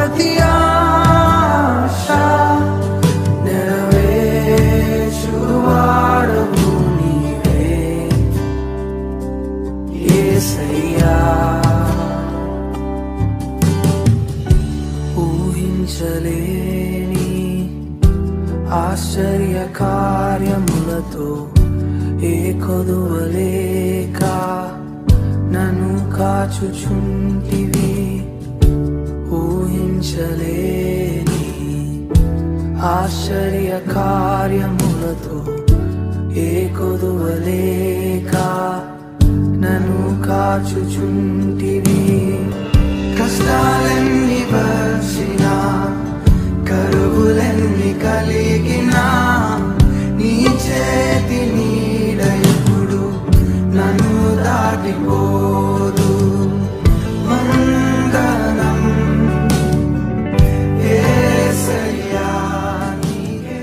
ప్రతి ఆశ నెరవేర్చువాడవు నీవే యేసయ్యా ఊహించలేని ఆశ్చర్య కార్యములతో ఏ కొదువలేక నన్ను కాచుచుంటివి ఊహించలేని ఆశ్చర్య కార్యములతో ఏ కొదువలేక నన్ను కాచుచుంటివి కష్టాలెన్ని వచ్చినా కరువులెన్ని కలిగినా నీ చేతి నీడ ఎప్పుడు నన్ను దాటిపోదు మంగళం యేసయ్యా నీకే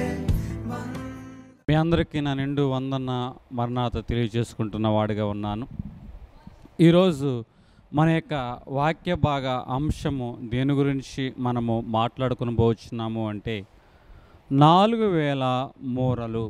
మీ అందరికీ నా నిండు వందన మరణాత తెలియజేసుకుంటున్న వాడిగా ఉన్నాను ఈరోజు మన యొక్క వాక్య భాగ అంశము దేని గురించి మనము మాట్లాడుకుని పోవచ్చున్నాము అంటే నాలుగు వేల మూరలు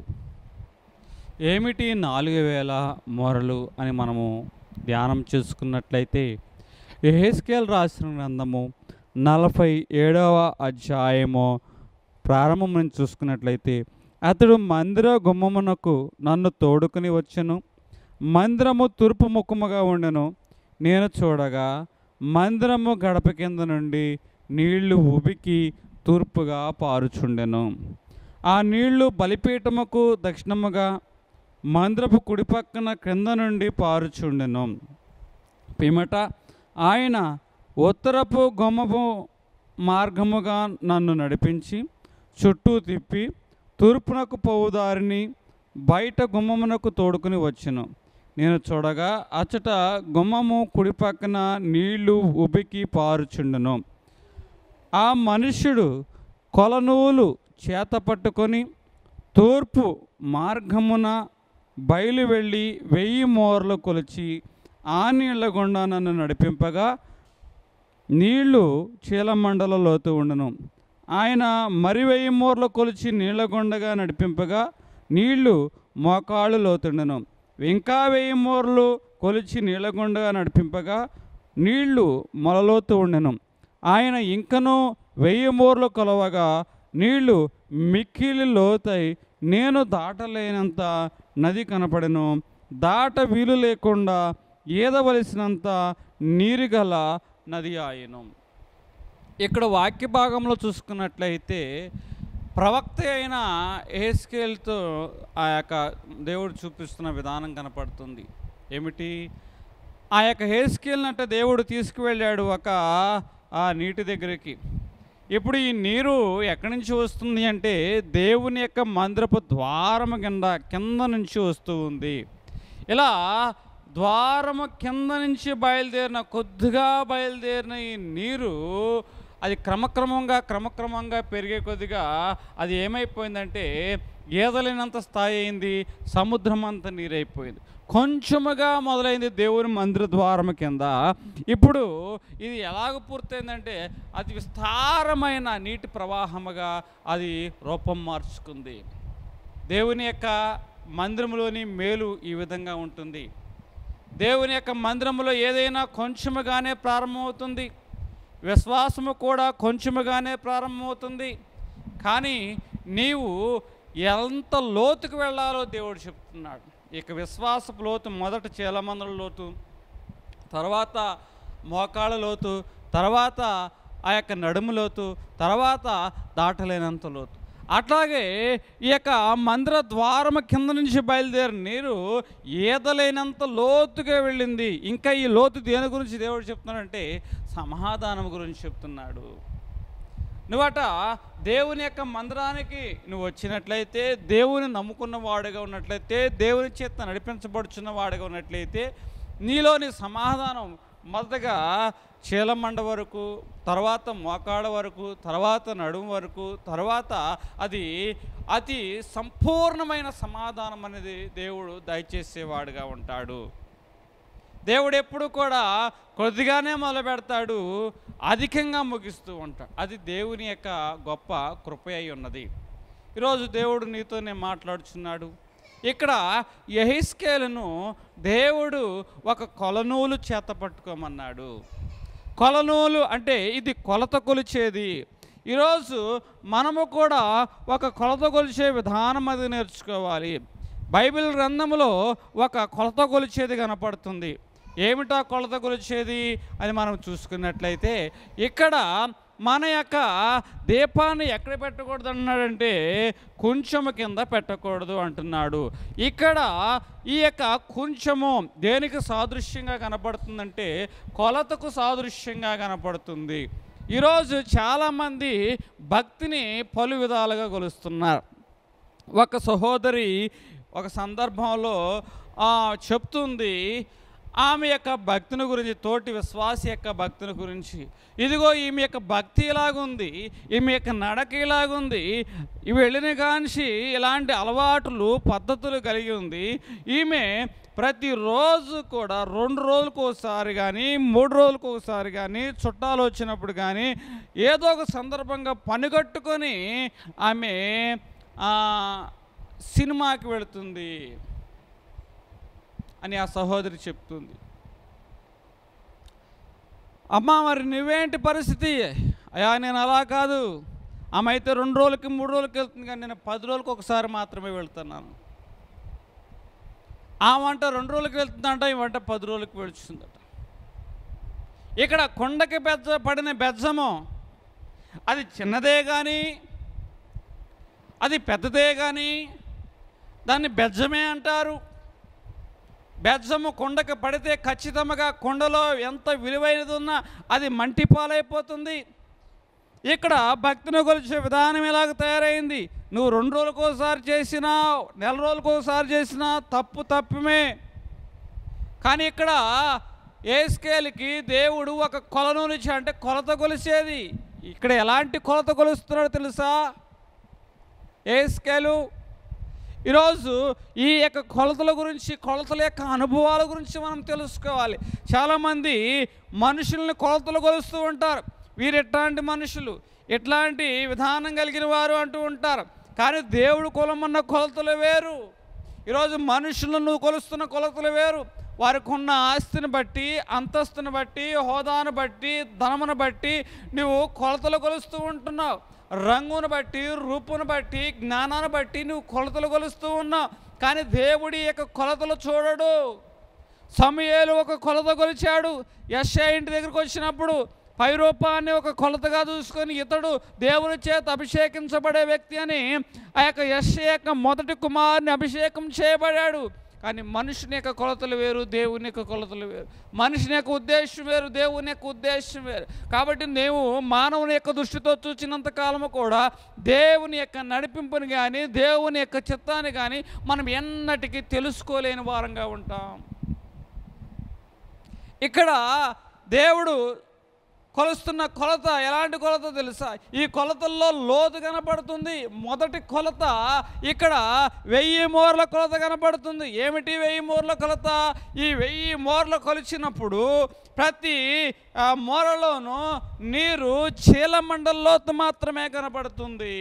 ఏమిటి నాలుగు వేల మూరలు అని మనము ధ్యానం చేసుకున్నట్లయితే ఎహెస్కేల్ రాసిన గ్రంథము నలభై ఏడవ అధ్యాయము ప్రారంభం నుంచి చూసుకున్నట్లయితే అతడు మందిర గుమ్మమునకు నన్ను తోడుకుని వచ్చెను మందిరము తూర్పు ముఖముగా ఉండెను నేను చూడగా మందిరము గడప కింద నుండి నీళ్లు ఉబికి తూర్పుగా పారుచుండెను ఆ నీళ్లు బలిపీఠముకు దక్షిణముగా మందిరపు కుడి పక్కన క్రింద నుండి పారుచుండెను పిమట ఆయన ఉత్తరపు గొమ్మపు మార్గముగా నన్ను నడిపించి చుట్టూ తిప్పి తూర్పునకు పోవు దారిని బయట గుమ్మమునకు తోడుకుని వచ్చెను నేను చూడగా అచ్చట గుమ్మము కుడి పక్కన నీళ్లు ఉబికి పారుచుండెను ఆ మనుష్యుడు కొలనూలు చేత పట్టుకొని తూర్పు మార్గమున బయలు వెళ్ళి వెయ్యి మోర్లు కొలిచి ఆ నీళ్ల గుండా నన్ను నడిపింపగా నీళ్లు చీలమండల లోతు ఉండను ఆయన మరి వెయ్యి మోర్లు కొలిచి నీళ్ల గుండగా నడిపింపగా నీళ్లు మోకాళ్ళు లోతుండెను ఇంకా వెయ్యి మోర్లు కొలిచి నీళ్ల గుండగా నడిపింపగా నీళ్లు మొలలోతు ఉండెను ఆయన ఇంకనూ వెయ్యి మోర్లు కొలవగా నీళ్లు మిక్కిలి లోతై నేను దాటలేనంత నది కనపడెను దాట వీలు లేకుండా ఈదవలసినంత నీరుగల నది ఆయను ఇక్కడ వాక్య భాగంలో చూసుకున్నట్లయితే ప్రవక్త అయిన ఏస్కేల్తో ఆ యొక్క దేవుడు చూపిస్తున్న విధానం కనపడుతుంది ఏమిటి ఆ యొక్క హేస్కేల్ని అంటే దేవుడు తీసుకువెళ్ళాడు ఒక ఆ నీటి దగ్గరికి ఇప్పుడు ఈ నీరు ఎక్కడి నుంచి వస్తుంది అంటే దేవుని యొక్క మందిరపు ద్వారము కింద కింద నుంచి వస్తూ ఉంది ఇలా ద్వారము కింద నుంచి బయలుదేరిన కొద్దిగా బయలుదేరిన ఈ నీరు అది క్రమక్రమంగా క్రమక్రమంగా పెరిగే కొద్దిగా అది ఏమైపోయిందంటే ఈదలేనంత స్థాయి అయింది సముద్రం అంత నీరైపోయింది కొంచెముగా మొదలైంది దేవుని మందిర ద్వారం కింద ఇప్పుడు ఇది ఎలాగ పూర్తయిందంటే అది విస్తారమైన నీటి ప్రవాహముగా అది రూపం మార్చుకుంది దేవుని యొక్క మందిరంలోని మేలు ఈ విధంగా ఉంటుంది దేవుని యొక్క మందిరంలో ఏదైనా కొంచెముగానే ప్రారంభమవుతుంది విశ్వాసము కూడా కొంచెముగానే ప్రారంభమవుతుంది కానీ నీవు ఎంత లోతుకు వెళ్ళాలో దేవుడు చెప్తున్నాడు ఇక విశ్వాసపు లోతు మొదట చీలమందుల లోతు తర్వాత మోకాళ్ళ లోతు తర్వాత ఆ యొక్క నడుము లోతు తర్వాత దాటలేనంత లోతు అట్లాగే ఈ యొక్క మందిర ద్వారము కింద నుంచి బయలుదేరిన నీరు ఈదలేనంత లోతుగా వెళ్ళింది ఇంకా ఈ లోతు దేని గురించి దేవుడు చెప్తున్నాడంటే సమాధానం గురించి చెప్తున్నాడు నువ్వట దేవుని యొక్క మందిరానికి నువ్వు వచ్చినట్లయితే దేవుని నమ్ముకున్న వాడుగా ఉన్నట్లయితే దేవుని చేత నడిపించబడుచున్న వాడుగా ఉన్నట్లయితే నీలోని సమాధానం మొదటగా చీలమండ వరకు తర్వాత మోకాళ్ళ వరకు తర్వాత నడుము వరకు తర్వాత అది అతి సంపూర్ణమైన సమాధానం అనేది దేవుడు దయచేసేవాడుగా ఉంటాడు దేవుడు ఎప్పుడు కూడా కొద్దిగానే మొదలు పెడతాడు అధికంగా ముగిస్తూ ఉంటాడు అది దేవుని యొక్క గొప్ప కృప అయి ఉన్నది ఈరోజు దేవుడు నీతోనే మాట్లాడుచున్నాడు ఇక్కడ యహిస్కేలను దేవుడు ఒక కొలనూలు చేత పట్టుకోమన్నాడు కొలనూలు అంటే ఇది కొలత కొలిచేది ఈరోజు మనము కూడా ఒక కొలత కొలిచే విధానం అది నేర్చుకోవాలి బైబిల్ గ్రంథంలో ఒక కొలత కొలిచేది కనపడుతుంది ఏమిటా కొలత కొలిచేది అని మనం చూసుకున్నట్లయితే ఇక్కడ మన యొక్క దీపాన్ని ఎక్కడ పెట్టకూడదు అన్నాడంటే కొంచెము కింద పెట్టకూడదు అంటున్నాడు ఇక్కడ ఈ యొక్క కొంచెము దేనికి సాదృశ్యంగా కనపడుతుందంటే కొలతకు సాదృశ్యంగా కనపడుతుంది ఈరోజు చాలామంది భక్తిని పలు విధాలుగా కొలుస్తున్నారు ఒక సహోదరి ఒక సందర్భంలో ఆ, చెప్తుంది ఆమె యొక్క భక్తిని గురించి తోటి విశ్వాసి యొక్క భక్తిని గురించి ఇదిగో ఈమె యొక్క భక్తి ఇలాగుంది ఈమె యొక్క నడక ఇలాగుంది ఇవి వెళ్ళిన కాంచి ఇలాంటి అలవాట్లు పద్ధతులు కలిగి ఉంది ఈమె ప్రతిరోజు కూడా రెండు రోజులకు ఒకసారి కానీ మూడు రోజులకు ఒకసారి కానీ చుట్టాలు వచ్చినప్పుడు కానీ ఏదో ఒక సందర్భంగా పనిగట్టుకొని ఆమె ఆ, సినిమాకి వెళుతుంది అని ఆ సహోదరి చెప్తుంది అమ్మా మరి నువ్వేంటి పరిస్థితి అయ్యా నేను అలా కాదు ఆమె అయితే రెండు రోజులకి మూడు రోజులకి వెళ్తుంది కానీ నేను పది రోజులకి ఒకసారి మాత్రమే వెళ్తున్నాను ఆ వంట రెండు రోజులకి వెళ్తుందంట ఈ వంట పది రోజులకి వెళ్తుందట ఇక్కడ కొండకి బెజ్జ పడిన బెజ్జము అది చిన్నదే కానీ అది పెద్దదే కానీ దాన్ని బెజ్జమే అంటారు బెజ్జము కొండకు పడితే ఖచ్చితంగా కొండలో ఎంత విలువైనది ఉన్నా అది మంటి పాలైపోతుంది ఇక్కడ భక్తిని కొలిచే విధానం ఇలాగ తయారైంది నువ్వు రెండు రోజులకు ఒకసారి చేసినా నెల రోజులకు ఒకసారి చేసినా తప్పు తప్పమే కానీ ఇక్కడ ఏ స్కేల్కి దేవుడు ఒక కొలను నుంచి అంటే కొలత కొలిసేది ఇక్కడ ఎలాంటి కొలత కొలుస్తున్నాడో తెలుసా ఏ స్కేలు ఈరోజు ఈ యొక్క కొలతల గురించి కొలతల యొక్క అనుభవాల గురించి మనం తెలుసుకోవాలి చాలామంది మనుషుల్ని కొలతలు కొలుస్తూ ఉంటారు వీరు ఎట్లాంటి మనుషులు ఎట్లాంటి విధానం కలిగిన వారు అంటూ ఉంటారు కానీ దేవుడు కొలమన్న కొలతలు వేరు ఈరోజు మనుషులను నువ్వు కొలుస్తున్న కొలతలు వేరు వారికి ఉన్న ఆస్తిని బట్టి అంతస్తుని బట్టి హోదాను బట్టి ధనమును బట్టి నువ్వు కొలతలు కొలుస్తూ ఉంటున్నావు రంగును బట్టి రూపును బట్టి జ్ఞానాన్ని బట్టి నువ్వు కొలతలు కొలుస్తూ ఉన్నావు కానీ దేవుడి యొక్క కొలతలు చూడడు సమయేలు ఒక కొలత కొలిచాడు యశ్యా ఇంటి దగ్గరికి వచ్చినప్పుడు పై రూపాన్ని ఒక కొలతగా చూసుకొని ఇతడు దేవుని చేత అభిషేకించబడే వ్యక్తి అని ఆ యొక్క యశ్య యొక్క మొదటి కుమారుని అభిషేకం చేయబడాడు కానీ మనుషుని యొక్క కొలతలు వేరు దేవుని యొక్క కొలతలు వేరు మనుషుని యొక్క ఉద్దేశం వేరు దేవుని యొక్క ఉద్దేశం వేరు కాబట్టి నీవు మానవుని యొక్క దృష్టితో చూచినంత కాలము కూడా దేవుని యొక్క నడిపింపుని కానీ దేవుని యొక్క చిత్తాన్ని కానీ మనం ఎన్నటికీ తెలుసుకోలేని వారంగా ఉంటాం ఇక్కడ దేవుడు కొలుస్తున్న కొలత ఎలాంటి కొలత తెలుసా ఈ కొలతల్లో లోతు కనపడుతుంది మొదటి కొలత ఇక్కడ వెయ్యి మోర్ల కొలత కనపడుతుంది ఏమిటి వెయ్యి మోర్ల కొలత ఈ వెయ్యి మోర్ల కొలిచినప్పుడు ప్రతి ఆ, మోరలోనూ నీరు చీలమండల్లోతు మాత్రమే కనపడుతుంది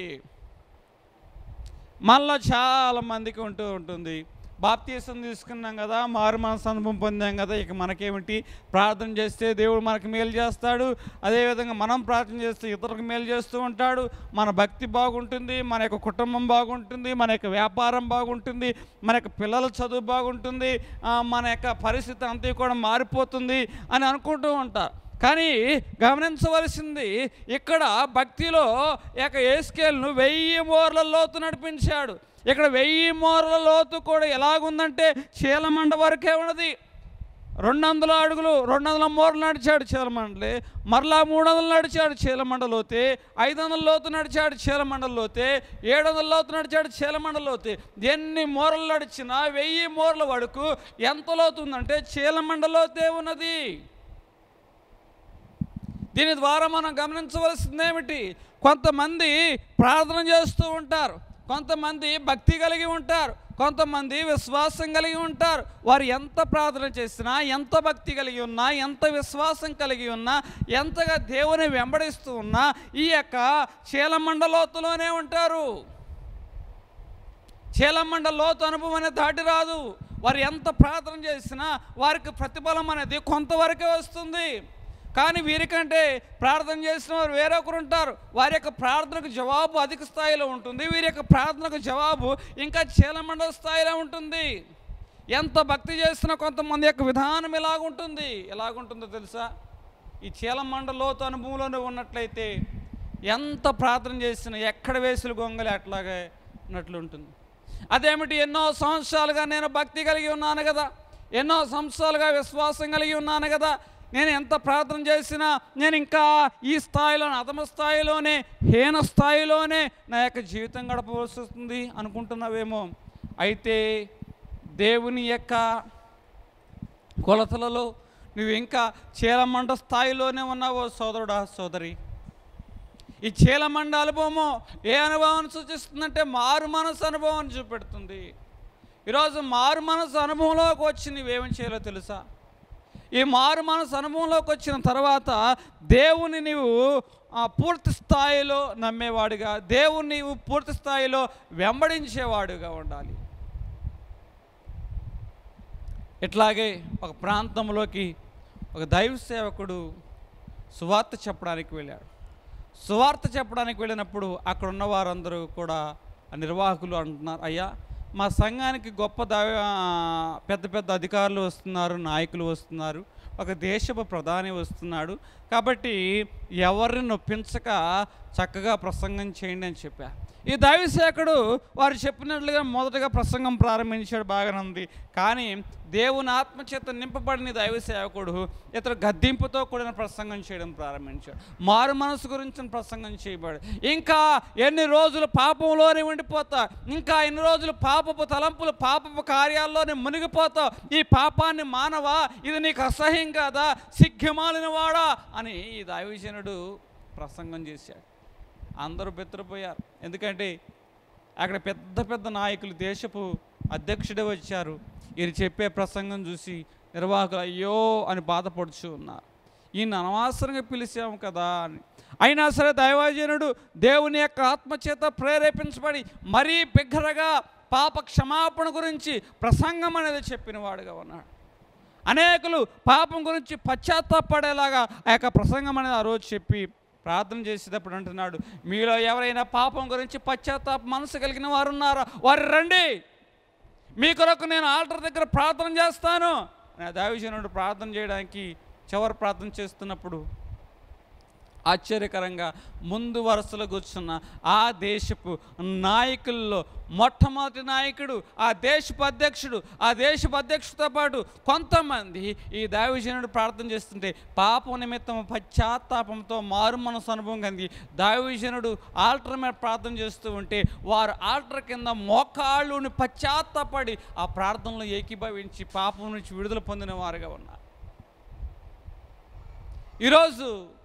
మనలో చాలా మందికి ఉంటూ ఉంటుంది బాప్తీసం తీసుకున్నాం కదా మారు మనసు అనుభవం పొందాం కదా ఇక మనకేమిటి ప్రార్థన చేస్తే దేవుడు మనకి మేలు చేస్తాడు అదేవిధంగా మనం ప్రార్థన చేస్తే ఇతరులకు మేలు చేస్తూ ఉంటాడు మన భక్తి బాగుంటుంది మన యొక్క కుటుంబం బాగుంటుంది మన యొక్క వ్యాపారం బాగుంటుంది మన యొక్క పిల్లల చదువు బాగుంటుంది ఆ, మన యొక్క పరిస్థితి అంతా కూడా మారిపోతుంది అని అనుకుంటూ ఉంటారు కానీ గమనించవలసింది ఇక్కడ భక్తిలో ఈ యొక్క ఏస్కేల్ను వెయ్యి మోర్ల లోతు నడిపించాడు ఇక్కడ వెయ్యి మోర్ల లోతు కూడా ఎలాగుందంటే చీలమండ వరకే ఉన్నది రెండు వందల అడుగులు రెండు వందల మోర్లు నడిచాడు చీలమండలి మరలా మూడు వందలు నడిచాడు చీలమండలోతే ఐదు వందల లోతు నడిచాడు చీలమండలోతే ఏడు వందల లోతు నడిచాడు చీలమండలోతే ఎన్ని మోరలు నడిచినా వెయ్యి మోర్ల వరకు ఎంత లోతు ఉందంటే చీలమండలోతే ఉన్నది దీని ద్వారా మనం గమనించవలసింది ఏమిటి కొంతమంది ప్రార్థన చేస్తూ ఉంటారు కొంతమంది భక్తి కలిగి ఉంటారు కొంతమంది విశ్వాసం కలిగి ఉంటారు వారు ఎంత ప్రార్థన చేసినా ఎంత భక్తి కలిగి ఉన్నా ఎంత విశ్వాసం కలిగి ఉన్నా ఎంతగా దేవుని వెంబడిస్తూ ఉన్నా ఈ యొక్క చీలమండలోతులోనే ఉంటారు చీలమండ లోతు అనుభవం అనేది దాటి రాదు వారు ఎంత ప్రార్థన చేసినా వారికి ప్రతిఫలం అనేది కొంతవరకే వస్తుంది కానీ వీరికంటే ప్రార్థన చేసిన వారు వేరొకరు ఉంటారు వారి యొక్క ప్రార్థనకు జవాబు అధిక స్థాయిలో ఉంటుంది వీరి యొక్క ప్రార్థనకు జవాబు ఇంకా చీలమండ స్థాయిలో ఉంటుంది ఎంత భక్తి చేసినా కొంతమంది యొక్క విధానం ఎలాగుంటుంది ఎలాగుంటుందో తెలుసా ఈ చీలమండ లోతు అనుభవంలోనే ఉన్నట్లయితే ఎంత ప్రార్థన చేసినా ఎక్కడ వేసులు గొంగలి అట్లాగే ఉన్నట్లు ఉంటుంది అదేమిటి ఎన్నో సంవత్సరాలుగా నేను భక్తి కలిగి ఉన్నాను కదా ఎన్నో సంవత్సరాలుగా విశ్వాసం కలిగి ఉన్నాను కదా నేను ఎంత ప్రార్థన చేసినా నేను ఇంకా ఈ స్థాయిలోనే అధమ స్థాయిలోనే హీన స్థాయిలోనే నా యొక్క జీవితం గడపవలసి వస్తుంది అనుకుంటున్నావేమో అయితే దేవుని యొక్క కొలతలలో నువ్వు ఇంకా చీలమండ స్థాయిలోనే ఉన్నావో సోదరుడా సోదరి ఈ చీలమండ అనుభవము ఏ అనుభవాన్ని సూచిస్తుందంటే మారు మనసు అనుభవాన్ని చూపెడుతుంది ఈరోజు మారు మనసు అనుభవంలోకి వచ్చి నువ్వేమి చేయాలో తెలుసా ఈ మారు మనసు అనుభవంలోకి వచ్చిన తర్వాత దేవుని నీవు ఆ, పూర్తి స్థాయిలో నమ్మేవాడుగా దేవుని నీవు పూర్తి స్థాయిలో వెంబడించేవాడుగా ఉండాలి ఇట్లాగే ఒక ప్రాంతంలోకి ఒక దైవ సేవకుడు సువార్త చెప్పడానికి వెళ్ళాడు సువార్త చెప్పడానికి వెళ్ళినప్పుడు అక్కడ ఉన్న వారందరూ కూడా ఆ నిర్వాహకులు అంటున్నారు అయ్యా మా సంఘానికి గొప్ప దైవ పెద్ద పెద్ద అధికారులు వస్తున్నారు నాయకులు వస్తున్నారు ఒక దేశపు ప్రధాని వస్తున్నాడు కాబట్టి ఎవరిని నొప్పించక చక్కగా ప్రసంగం చేయండి అని చెప్పా ఈ దైవసేకుడు వారు చెప్పినట్లుగా మొదటగా ప్రసంగం ప్రారంభించాడు బాగానే ఉంది కానీ దేవుని ఆత్మచేత నింపబడిన ఈ దైవ సేవకుడు ఇతడు గద్దింపుతో కూడిన ప్రసంగం చేయడం ప్రారంభించాడు మారు మనసు గురించిన ప్రసంగం చేయబడు ఇంకా ఎన్ని రోజులు పాపంలోనే ఉండిపోతా ఇంకా ఎన్ని రోజులు పాపపు తలంపులు పాపపు కార్యాల్లోనే మునిగిపోతావు ఈ పాపాన్ని మానవా ఇది నీకు అసహ్యం కాదా సిగ్గుమాలిన వాడా అని ఈ దైవజనుడు ప్రసంగం చేశాడు అందరూ బెత్తరపోయారు ఎందుకంటే అక్కడ పెద్ద పెద్ద నాయకులు దేశపు అధ్యక్షుడే వచ్చారు వీరు చెప్పే ప్రసంగం చూసి నిర్వాహకులు అయ్యో అని బాధపడుచు ఉన్నారు ఈయన అనవసరంగా పిలిచాము కదా అని అయినా సరే దైవజనుడు దేవుని యొక్క ఆత్మచేత ప్రేరేపించబడి మరీ బిగ్గరగా పాప క్షమాపణ గురించి ప్రసంగం అనేది చెప్పిన వాడుగా ఉన్నాడు అనేకులు పాపం గురించి పశ్చాత్తాపడేలాగా ఆ యొక్క ప్రసంగం అనేది ఆ రోజు చెప్పి ప్రార్థన చేసేటప్పుడు అంటున్నాడు మీలో ఎవరైనా పాపం గురించి పశ్చాత్తాప మనసు కలిగిన వారు ఉన్నారా వారు రండి మీ కొరకు నేను ఆల్టర్ దగ్గర ప్రార్థన చేస్తాను నా దావిజనుడు ప్రార్థన చేయడానికి చివరి ప్రార్థన చేస్తున్నప్పుడు ఆశ్చర్యకరంగా ముందు వరుసలో కూర్చున్న ఆ దేశపు నాయకుల్లో మొట్టమొదటి నాయకుడు ఆ దేశపు అధ్యక్షుడు ఆ దేశపు అధ్యక్షుడితో పాటు కొంతమంది ఈ దావిజనుడు ప్రార్థన చేస్తుంటే పాపం నిమిత్తం పశ్చాత్తాపంతో మారు మనసు అనుభవం కలిగి దావిజనుడు ఆల్టర్ మీద ప్రార్థన చేస్తూ ఉంటే వారు ఆల్టర్ కింద మోకాళ్ళుని పశ్చాత్తాపడి ఆ ప్రార్థనలో ఏకీభవించి పాపం నుంచి విడుదల పొందిన వారుగా ఉన్నారు ఈరోజు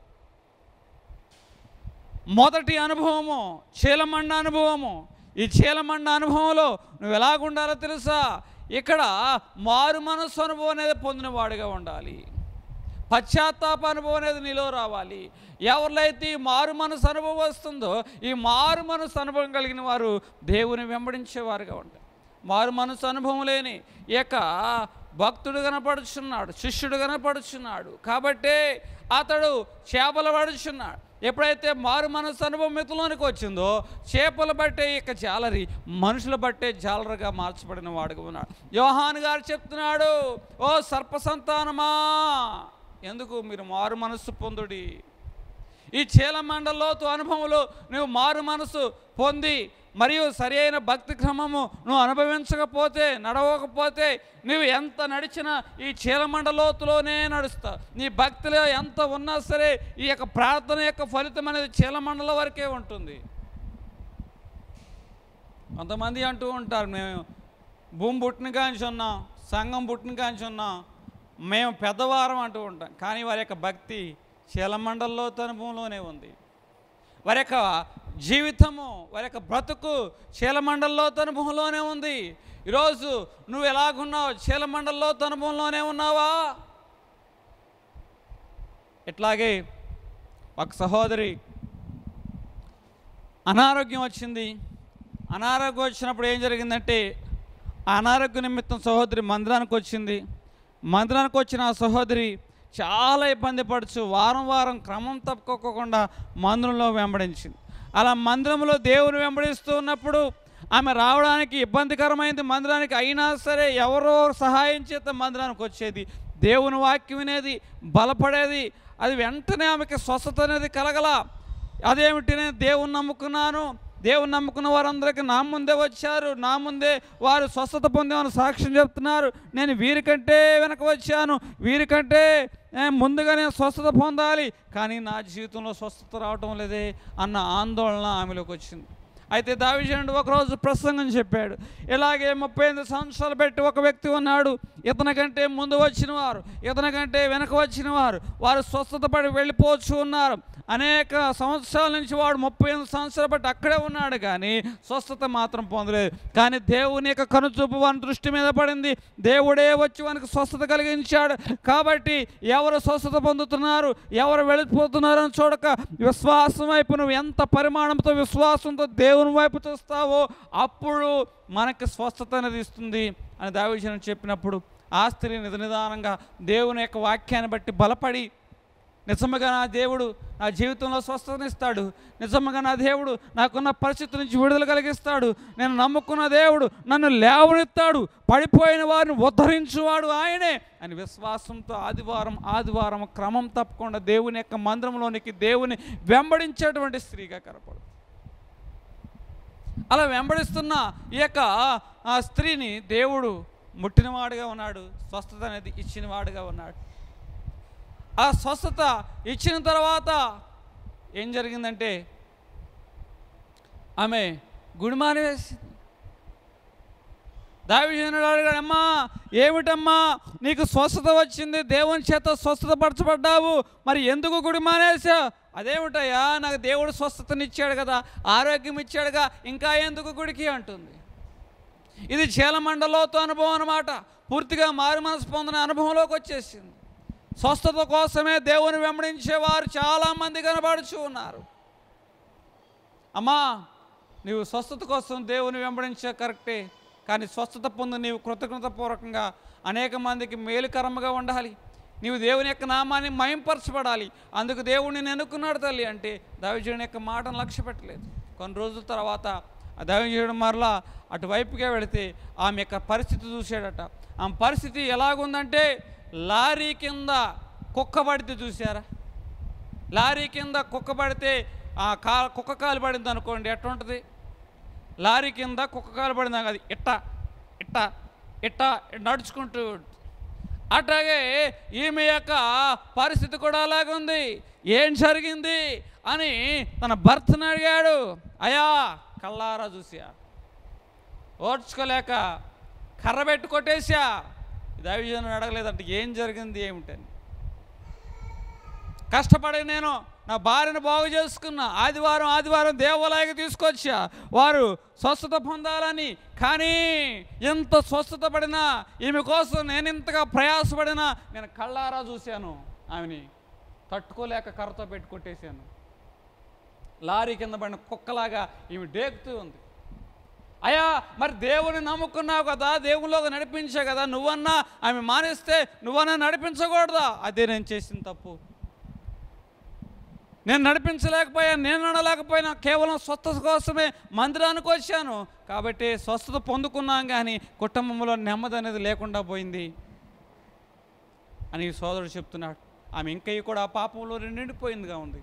మొదటి అనుభవము చీలమండ అనుభవము ఈ చీలమండ అనుభవంలో నువ్వు ఎలాగుండాలో తెలుసా ఇక్కడ మారు మనస్సు అనుభవం అనేది పొందినవాడిగా ఉండాలి పశ్చాత్తాప అనుభవం అనేది నీలో రావాలి ఎవరిలైతే ఈ మారు మనసు అనుభవం వస్తుందో ఈ మారు మనసు అనుభవం కలిగిన వారు దేవుని వెంబడించేవారుగా ఉంటారు మారు మనసు అనుభవం లేని ఈ యొక్క భక్తుడు కనపడుచున్నాడు శిష్యుడు కనపడుచున్నాడు కాబట్టే అతడు చేపలు పడుచున్నాడు ఎప్పుడైతే మారు మనసు అనుభవం మితలోనికి వచ్చిందో చేపలు బట్టే ఇక జాలరి మనుషులు బట్టే జాలరుగా మార్చబడిన వాడుగా ఉన్నాడు యోహాన్ గారు చెప్తున్నాడు ఓ సర్ప సంతానమా ఎందుకు మీరు మారు మనస్సు పొందుడి ఈ చీలమండలోతు అనుభవంలో నువ్వు మారు మనసు పొంది మరియు సరి అయిన భక్తి క్రమము నువ్వు అనుభవించకపోతే నడవకపోతే నువ్వు ఎంత నడిచినా ఈ చీలమండలోతులోనే నడుస్తావు నీ భక్తిలో ఎంత ఉన్నా సరే ఈ యొక్క ప్రార్థన యొక్క ఫలితం అనేది చీలమండల వరకే ఉంటుంది కొంతమంది అంటూ ఉంటారు మేము భూమి పుట్టిన కాంచి ఉన్నాం సంఘం పుట్టిన కాంచి ఉన్నాం మేము పెద్దవారం అంటూ ఉంటాం కానీ వారి యొక్క భక్తి చీలమండల్లో అనుభవంలోనే ఉంది వారి యొక్క జీవితము వారి యొక్క బ్రతుకు చీలమండల్లో అనుభవంలోనే ఉంది ఈరోజు నువ్వు ఎలాగున్నావు చీలమండల్లో అనుభవంలోనే ఉన్నావా ఇట్లాగే ఒక సహోదరి అనారోగ్యం వచ్చింది అనారోగ్యం వచ్చినప్పుడు ఏం జరిగిందంటే ఆ అనారోగ్య నిమిత్తం సహోదరి మందిరానికి వచ్చింది మందిరానికి వచ్చిన ఆ సహోదరి చాలా ఇబ్బంది పడుచు వారం వారం క్రమం తప్పుకోకుండా మందిరంలో వెంబడించింది అలా మందిరంలో దేవుని వెంబడిస్తూ ఉన్నప్పుడు ఆమె రావడానికి ఇబ్బందికరమైంది మందిరానికి అయినా సరే ఎవరో సహాయం చేత మందిరానికి వచ్చేది దేవుని వాక్యం వినేది బలపడేది అది వెంటనే ఆమెకి స్వస్థత అనేది కలగల అదేమిటి నేను దేవుని నమ్ముకున్నాను దేవుని నమ్ముకున్న వారందరికీ నా ముందే వచ్చారు నా ముందే వారు స్వస్థత పొందామని సాక్ష్యం చెప్తున్నారు నేను వీరికంటే వెనక వచ్చాను వీరికంటే ఏ, ముందుగా నేను స్వస్థత పొందాలి కానీ నా జీవితంలో స్వస్థత రావటం లేదే అన్న ఆందోళన ఆమెలోకి వచ్చింది అయితే దావిజనుడు ఒకరోజు ప్రసంగం చెప్పాడు ఇలాగే ముప్పై ఎనిమిది సంవత్సరాలు పెట్టి ఒక వ్యక్తి ఉన్నాడు ఇతని కంటే ముందు వచ్చిన వారు ఇతని కంటే వెనక వచ్చిన వారు వారు స్వస్థత పడి వెళ్ళిపోవచ్చు ఉన్నారు అనేక సంవత్సరాల నుంచి వాడు ముప్పై ఎనిమిది సంవత్సరాలు బట్టి అక్కడే ఉన్నాడు కానీ స్వస్థత మాత్రం పొందలేదు కానీ దేవుని యొక్క కనుచూపు వాని దృష్టి మీద పడింది దేవుడే వచ్చి వానికి స్వస్థత కలిగించాడు కాబట్టి ఎవరు స్వస్థత పొందుతున్నారు ఎవరు వెళ్ళిపోతున్నారు అని చూడక విశ్వాసం వైపు నువ్వు ఎంత పరిమాణంతో విశ్వాసంతో దేవుని వైపు చూస్తావో అప్పుడు మనకి స్వస్థత అనేది ఇస్తుంది అని దావిజనం చెప్పినప్పుడు ఆ స్త్రీ నిద నిదానంగా దేవుని యొక్క వాక్యాన్ని బట్టి బలపడి నిజముగా నా దేవుడు నా జీవితంలో స్వస్థతనిస్తాడు నిజముగా నా దేవుడు నాకున్న పరిస్థితి నుంచి విడుదల కలిగిస్తాడు నేను నమ్ముకున్న దేవుడు నన్ను లేవనెత్తాడు పడిపోయిన వారిని ఉద్ధరించువాడు ఆయనే అని విశ్వాసంతో ఆదివారం ఆదివారం క్రమం తప్పకుండా దేవుని యొక్క మందిరంలోనికి దేవుని వెంబడించేటువంటి స్త్రీగా కనపడు అలా వెంబడిస్తున్న ఈ యొక్క ఆ స్త్రీని దేవుడు ముట్టినవాడుగా ఉన్నాడు స్వస్థత అనేది ఇచ్చినవాడుగా ఉన్నాడు ఆ స్వస్థత ఇచ్చిన తర్వాత ఏం జరిగిందంటే ఆమె గుడిమాని వేసింది దావిజనుడు అడిగాడు అమ్మా ఏమిటమ్మా నీకు స్వస్థత వచ్చింది దేవుని చేత స్వస్థత పరచబడ్డావు మరి ఎందుకు గుడి మానేసా అదేమిటయ్యా నాకు దేవుడు స్వస్థతనిచ్చాడు కదా ఆరోగ్యం ఇచ్చాడుగా ఇంకా ఎందుకు గుడికి అంటుంది ఇది చీలమండలోతో అనుభవం అన్నమాట పూర్తిగా మారు మనసు పొందిన అనుభవంలోకి వచ్చేసింది స్వస్థత కోసమే దేవుని వెంబడించేవారు చాలామంది కనబడుచు ఉన్నారు అమ్మా నీవు స్వస్థత కోసం దేవుని వెంబడించే కరెక్టే కానీ స్వస్థత పొంది నీవు కృతజ్ఞతపూర్వకంగా అనేక మందికి మేలుకరముగా ఉండాలి నీవు దేవుని యొక్క నామాన్ని మయంపరచబడాలి అందుకు దేవుడిని నేను ఎన్నుకున్నాడు తల్లి అంటే దైవజుని యొక్క మాటను లక్ష్య పెట్టలేదు కొన్ని రోజుల తర్వాత ఆ దైవజుడు మరలా అటువైపుగా వెళితే ఆమె యొక్క పరిస్థితి చూశాడట ఆమె పరిస్థితి ఎలాగుందంటే లారీ కింద కుక్క పడితే చూసారా లారీ కింద కుక్క పడితే ఆ కా కుక్క కాలు పడింది అనుకోండి ఎట్లుంటుంది లారీ కింద కుక్క కాలు పడింది అది ఇట్ట ఇట్ట ఇట్ట నడుచుకుంటూ ఉంటుంది. అట్లాగే ఈమె యొక్క పరిస్థితి కూడా అలాగుంది ఏం జరిగింది అని తన భర్తను అడిగాడు అయా కల్లారా చూసా ఓర్చుకోలేక కర్ర పెట్టి కొట్టేశా దైవజనుడు అడగలేదంటే ఏం జరిగింది ఏమిటని కష్టపడి నేను నా భార్యను బాగు చేసుకున్నా ఆదివారం ఆదివారం దేవాలయకి తీసుకొచ్చా వారు స్వస్థత పొందాలని కానీ ఎంత స్వస్థత పడినా ఈమె కోసం నేను ఇంతగా ప్రయాసపడినా నేను కళ్ళారా చూశాను ఆమెని తట్టుకోలేక కర్రతో పెట్టి కొట్టేశాను లారీ కింద పడిన కుక్కలాగా ఈమె డేకుతూ ఉంది అయ్యా మరి దేవుని నమ్ముకున్నావు కదా దేవునిలోకి నడిపించా కదా నువ్వన్నా ఆమె మానేస్తే నువ్వన్నా నడిపించకూడదా అదే నేను చేసిన తప్పు నేను నడిపించలేకపోయాను నేను అనలేకపోయినా కేవలం స్వస్థత కోసమే మందిరానికి వచ్చాను కాబట్టి స్వస్థత పొందుకున్నాం కానీ కుటుంబంలో నెమ్మది అనేది లేకుండా పోయింది అని ఈ సోదరుడు చెప్తున్నాడు ఆమె ఇంకయ్య కూడా ఆ పాపంలో నిండిపోయిందిగా ఉంది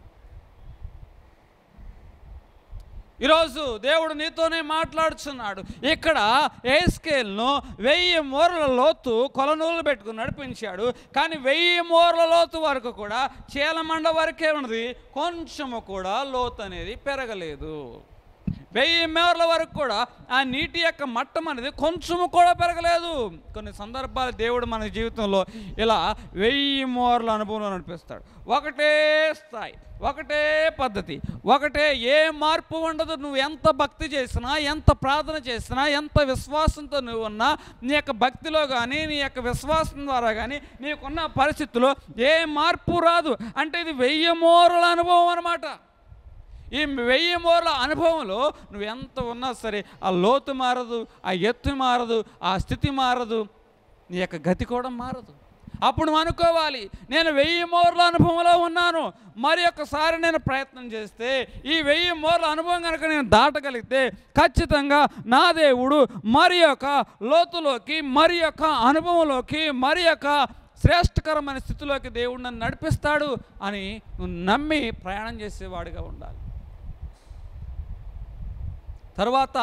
ఈరోజు దేవుడు నీతోనే మాట్లాడుచున్నాడు ఇక్కడ ఏ స్కేల్ను వెయ్యి మూరల లోతు కొలనూలు పెట్టుకుని నడిపించాడు కానీ వెయ్యి మూరల లోతు వరకు కూడా చీలమండ వరకే ఉన్నది కొంచెము కూడా లోతు అనేది పెరగలేదు వెయ్యి మేరల వరకు కూడా ఆ నీటి యొక్క మట్టం అనేది కొంచెము కూడా పెరగలేదు కొన్ని సందర్భాలు దేవుడు మన జీవితంలో ఇలా వెయ్యి మోర్ల అనుభవంలో నడిపిస్తాడు ఒకటే స్థాయి ఒకటే పద్ధతి ఒకటే ఏ మార్పు ఉండదు నువ్వు ఎంత భక్తి చేసినా ఎంత ప్రార్థన చేసినా ఎంత విశ్వాసంతో నువ్వు ఉన్నా నీ యొక్క భక్తిలో కానీ నీ యొక్క విశ్వాసం ద్వారా కానీ నీకున్న పరిస్థితుల్లో ఏ మార్పు రాదు అంటే ఇది వెయ్యి మోరల అనుభవం అన్నమాట ఈ వెయ్యి మూరల అనుభవంలో నువ్వు ఎంత ఉన్నా సరే ఆ లోతు మారదు ఆ ఎత్తు మారదు ఆ స్థితి మారదు నీ యొక్క గతి కూడా మారదు అప్పుడు నువ్వు అనుకోవాలి నేను వెయ్యి మూరల అనుభవంలో ఉన్నాను మరి ఒక్కసారి నేను ప్రయత్నం చేస్తే ఈ వెయ్యి మూరల అనుభవం కనుక నేను దాటగలిగితే ఖచ్చితంగా నా దేవుడు మరి యొక్క లోతులోకి మరి యొక్క అనుభవంలోకి మరి యొక్క శ్రేష్టకరమైన స్థితిలోకి దేవుడు నన్ను నడిపిస్తాడు అని నువ్వు నమ్మి ప్రయాణం చేసేవాడిగా ఉండాలి తర్వాత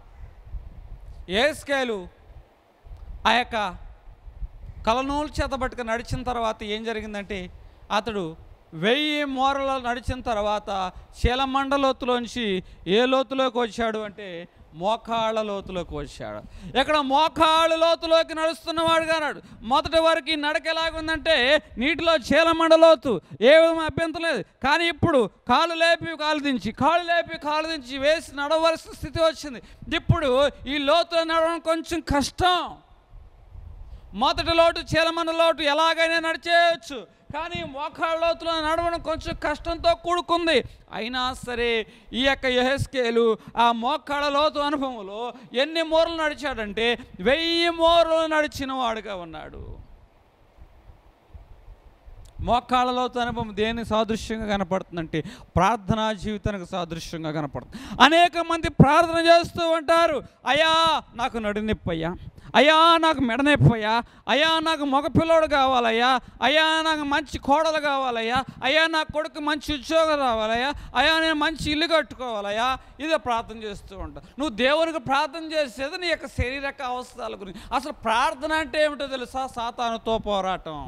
ఏస్కేలు ఆ యొక్క కలనూలు చేతబట్టుకు నడిచిన తర్వాత ఏం జరిగిందంటే అతడు వెయ్యి మోరలు నడిచిన తర్వాత శీలమండ లోతులోంచి ఏ లోతులోకి వచ్చాడు అంటే మోకాళ్ళ లోతులోకి వచ్చాడు ఇక్కడ మోకాళ్ళ లోతులోకి నడుస్తున్నవాడుగా అన్నాడు మొదటి వరకు ఈ నడక ఎలాగుందంటే నీటిలో చీలమండ లోతు ఏ విధమైన అభ్యంతరం లేదు కానీ ఇప్పుడు కాలు లేపి కాలు దించి కాలు లేపి కాలు దించి వేసి నడవలసిన స్థితి వచ్చింది ఇప్పుడు ఈ లోతులో నడవడం కొంచెం కష్టం మొదటి లోటు చీలమన్న లోటు ఎలాగైనా నడిచేయచ్చు కానీ మోకాళ్ళ లోతులో నడవడం కొంచెం కష్టంతో కూడుకుంది అయినా సరే ఈ యొక్క యహెస్కేలు ఆ మోకాళ్ళ లోతు అనుభవంలో ఎన్ని మూరలు నడిచాడంటే వెయ్యి మూరలు నడిచిన వాడుగా ఉన్నాడు మోకాళ్ళ లోతు అనుభవం దేని సాదృశ్యంగా కనపడుతుందంటే ప్రార్థనా జీవితానికి సాదృశ్యంగా కనపడుతుంది అనేక మంది ప్రార్థన చేస్తూ ఉంటారు అయ్యా నాకు నడునొప్పి అయ్యా అయ్యా నాకు మెడనొప్పి అయ్యా అయ్యా నాకు మగ పిల్లోడు కావాలయ్యా అయ్యా నాకు మంచి కోడలు కావాలయ్యా అయ్యా నా కొడుకు మంచి ఉద్యోగం రావాలయ్యా అయ్యా నేను మంచి ఇల్లు కట్టుకోవాలయ్యా ఇదే ప్రార్థన చేస్తూ ఉంటా నువ్వు దేవునికి ప్రార్థన చేసేది నీ యొక్క శరీరక అవసరాల గురించి అసలు ప్రార్థన అంటే ఏమిటో తెలుసా సాతానుతో పోరాటం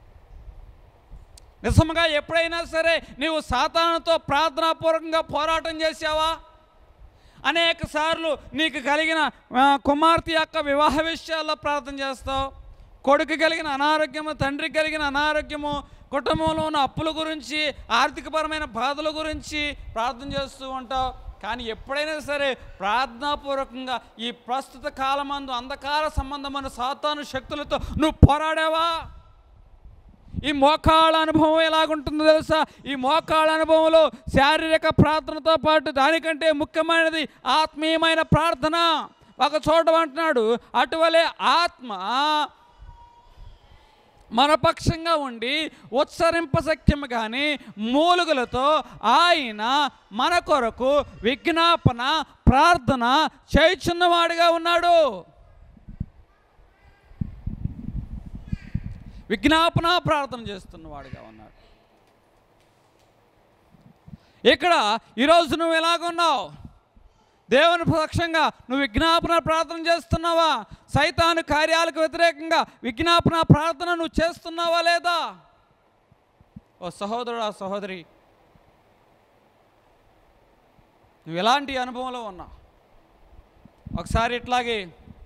నిజంగా ఎప్పుడైనా సరే నీవు సాతానుతో ప్రార్థనాపూర్వకంగా పోరాటం చేసావా అనేక సార్లు నీకు కలిగిన ఆ, కుమార్తె యొక్క వివాహ విషయాల్లో ప్రార్థన చేస్తావు కొడుకు కలిగిన అనారోగ్యము తండ్రికి కలిగిన అనారోగ్యము కుటుంబంలో ఉన్న అప్పుల గురించి ఆర్థికపరమైన బాధల గురించి ప్రార్థన చేస్తూ ఉంటావు కానీ ఎప్పుడైనా సరే ప్రార్థనాపూర్వకంగా ఈ ప్రస్తుత కాలమందు అంధకార సంబంధమైన సాతాను శక్తులతో నువ్వు పోరాడావా ఈ మోకాళ్ళ అనుభవం ఎలాగుంటుందో తెలుసా ఈ మోకాళ్ళ అనుభవంలో శారీరక ప్రార్థనతో పాటు దానికంటే ముఖ్యమైనది ఆత్మీయమైన ప్రార్థన ఒక చోట అంటున్నాడు అటువలే ఆత్మ మన పక్షంగా ఉండి ఉత్సరింపశక్యము కానీ మూలుగులతో ఆయన మన కొరకు విజ్ఞాపన ప్రార్థన చేయుచున్నవాడిగా ఉన్నాడు విజ్ఞాపన ప్రార్థన చేస్తున్నవాడుగా ఉన్నాడు ఇక్కడ ఈరోజు నువ్వు ఎలాగున్నావు దేవుని పక్షంగా నువ్వు విజ్ఞాపన ప్రార్థన చేస్తున్నావా సైతాను కార్యాలకు వ్యతిరేకంగా విజ్ఞాపన ప్రార్థన నువ్వు చేస్తున్నావా లేదా ఓ సహోదరుడా సహోదరి నువ్వు ఎలాంటి అనుభవంలో ఉన్నావు ఒకసారి ఇట్లాగే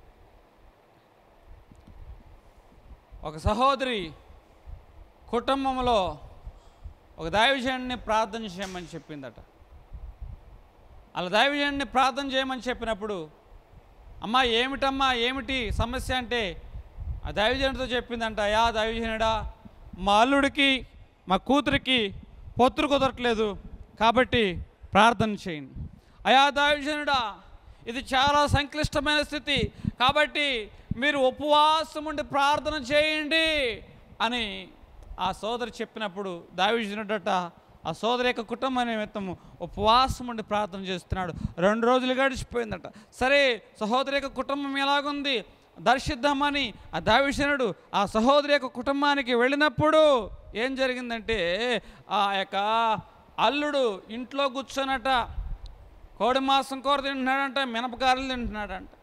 ఒక సహోదరి కుటుంబంలో ఒక దైవజనుడిని ప్రార్థన చేయమని చెప్పిందట అలా దైవజనుడిని ప్రార్థన చేయమని చెప్పినప్పుడు అమ్మా ఏమిటమ్మా ఏమిటి సమస్య అంటే ఆ దైవజనుడితో చెప్పిందంట యా దైవజనుడా మా అల్లుడికి మా కూతురికి పొత్తురు కుదరట్లేదు కాబట్టి ప్రార్థన చేయండి అయా దైవజనుడా ఇది చాలా సంక్లిష్టమైన స్థితి కాబట్టి మీరు ఉపవాసం ఉండి ప్రార్థన చేయండి అని ఆ సోదరు చెప్పినప్పుడు దావిజనుడట ఆ సోదరి యొక్క కుటుంబ నిమిత్తము ఉపవాసం ఉండి ప్రార్థన చేస్తున్నాడు రెండు రోజులు గడిచిపోయిందట సరే సహోదరి యొక్క కుటుంబం ఎలాగుంది దర్శిద్దామని ఆ దావిషనుడు ఆ సహోదరి యొక్క కుటుంబానికి వెళ్ళినప్పుడు ఏం జరిగిందంటే ఆ యొక్క అల్లుడు ఇంట్లో కూర్చొనట కోడి మాంసం కూర తింటున్నాడంట మినపకాయలు తింటున్నాడంట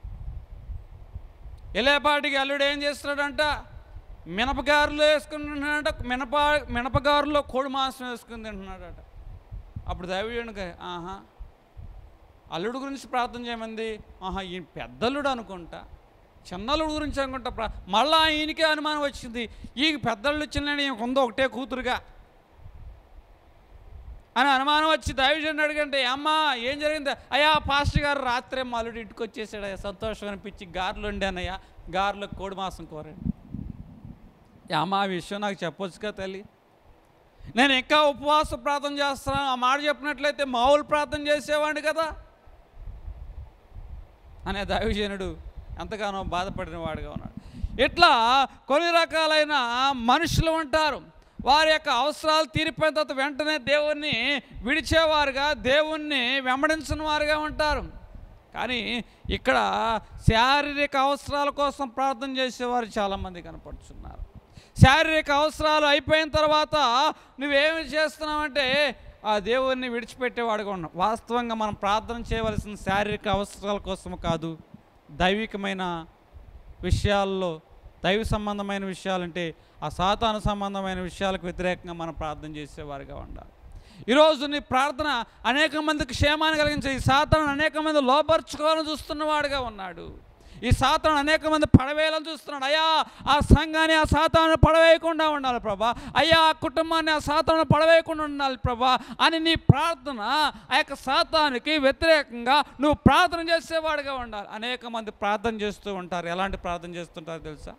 ఎలేపాటికి అల్లుడు ఏం చేస్తున్నాడంట మినపగారులు వేసుకుంటున్నాడంట మినప మినపగారులో కోడి మాంసం వేసుకుని తింటున్నాడట అప్పుడు దైవజనుడికి ఆహా అల్లుడు గురించి ప్రార్థన చేయమంది ఆహా ఈ పెద్దల్లుడు అనుకుంటా చిన్నల్లుడు గురించి అనుకుంటా ప్రా మళ్ళా ఈయనకే అనుమానం వచ్చింది ఈ పెద్దల్లుడు చిన్న ఈయనకు ఉందో ఒకటే కూతురుగా అని అనుమానం వచ్చి దైవజన్ అడిగంటే అమ్మా ఏం జరిగింది అయ్యా పాస్టర్ గారు రాత్రే మా అల్లుడు ఇంటికి వచ్చేసాడు అయ్యా సంతోషం అనిపించి గారెలు వండానయ్యా గారెలో కోడి మాసం కోరండి అమ్మ ఆ విషయం నాకు చెప్పొచ్చుగా తల్లి నేను ఇంకా ఉపవాస ప్రార్థన చేస్తున్నాను ఆ మాట చెప్పినట్లయితే మామూలు ప్రార్థన చేసేవాడిని కదా అనే దైవజనుడు ఎంతగానో బాధపడిన వాడుగా ఉన్నాడు ఇట్లా కొన్ని రకాలైన మనుషులు ఉంటారు వారి యొక్క అవసరాలు తీరిపోయిన తర్వాత వెంటనే దేవుణ్ణి విడిచేవారుగా దేవుణ్ణి వెంబడించిన వారుగా ఉంటారు కానీ ఇక్కడ శారీరక అవసరాల కోసం ప్రార్థన చేసేవారు చాలామంది కనపడుతున్నారు శారీరక అవసరాలు అయిపోయిన తర్వాత నువ్వేమి చేస్తున్నావంటే ఆ దేవుణ్ణి విడిచిపెట్టేవాడుగా ఉన్నావు వాస్తవంగా మనం ప్రార్థన చేయవలసిన శారీరక అవసరాల కోసం కాదు దైవికమైన విషయాల్లో దైవ సంబంధమైన విషయాలంటే ఆ సాతాను సంబంధమైన విషయాలకు వ్యతిరేకంగా మనం ప్రార్థన చేసేవారుగా ఉండాలి ఈరోజు నీ ప్రార్థన అనేక మందికి క్షేమాన్ని కలిగించే ఈ సాతాను అనేక మంది లోపరుచుకోవాలని చూస్తున్నవాడుగా ఉన్నాడు ఈ సాతాను అనేక మంది పడవేయాలని చూస్తున్నాడు అయ్యా ఆ సంఘాన్ని ఆ సాతాను పడవేయకుండా ఉండాలి ప్రభా అయ్యా ఆ కుటుంబాన్ని ఆ సాతాను పడవేయకుండా ఉండాలి ప్రభా అని నీ ప్రార్థన ఆ యొక్క సాతానికి వ్యతిరేకంగా నువ్వు ప్రార్థన చేసేవాడుగా ఉండాలి అనేక మంది ప్రార్థన చేస్తూ ఉంటారు ఎలాంటి ప్రార్థన చేస్తుంటారు తెలుసా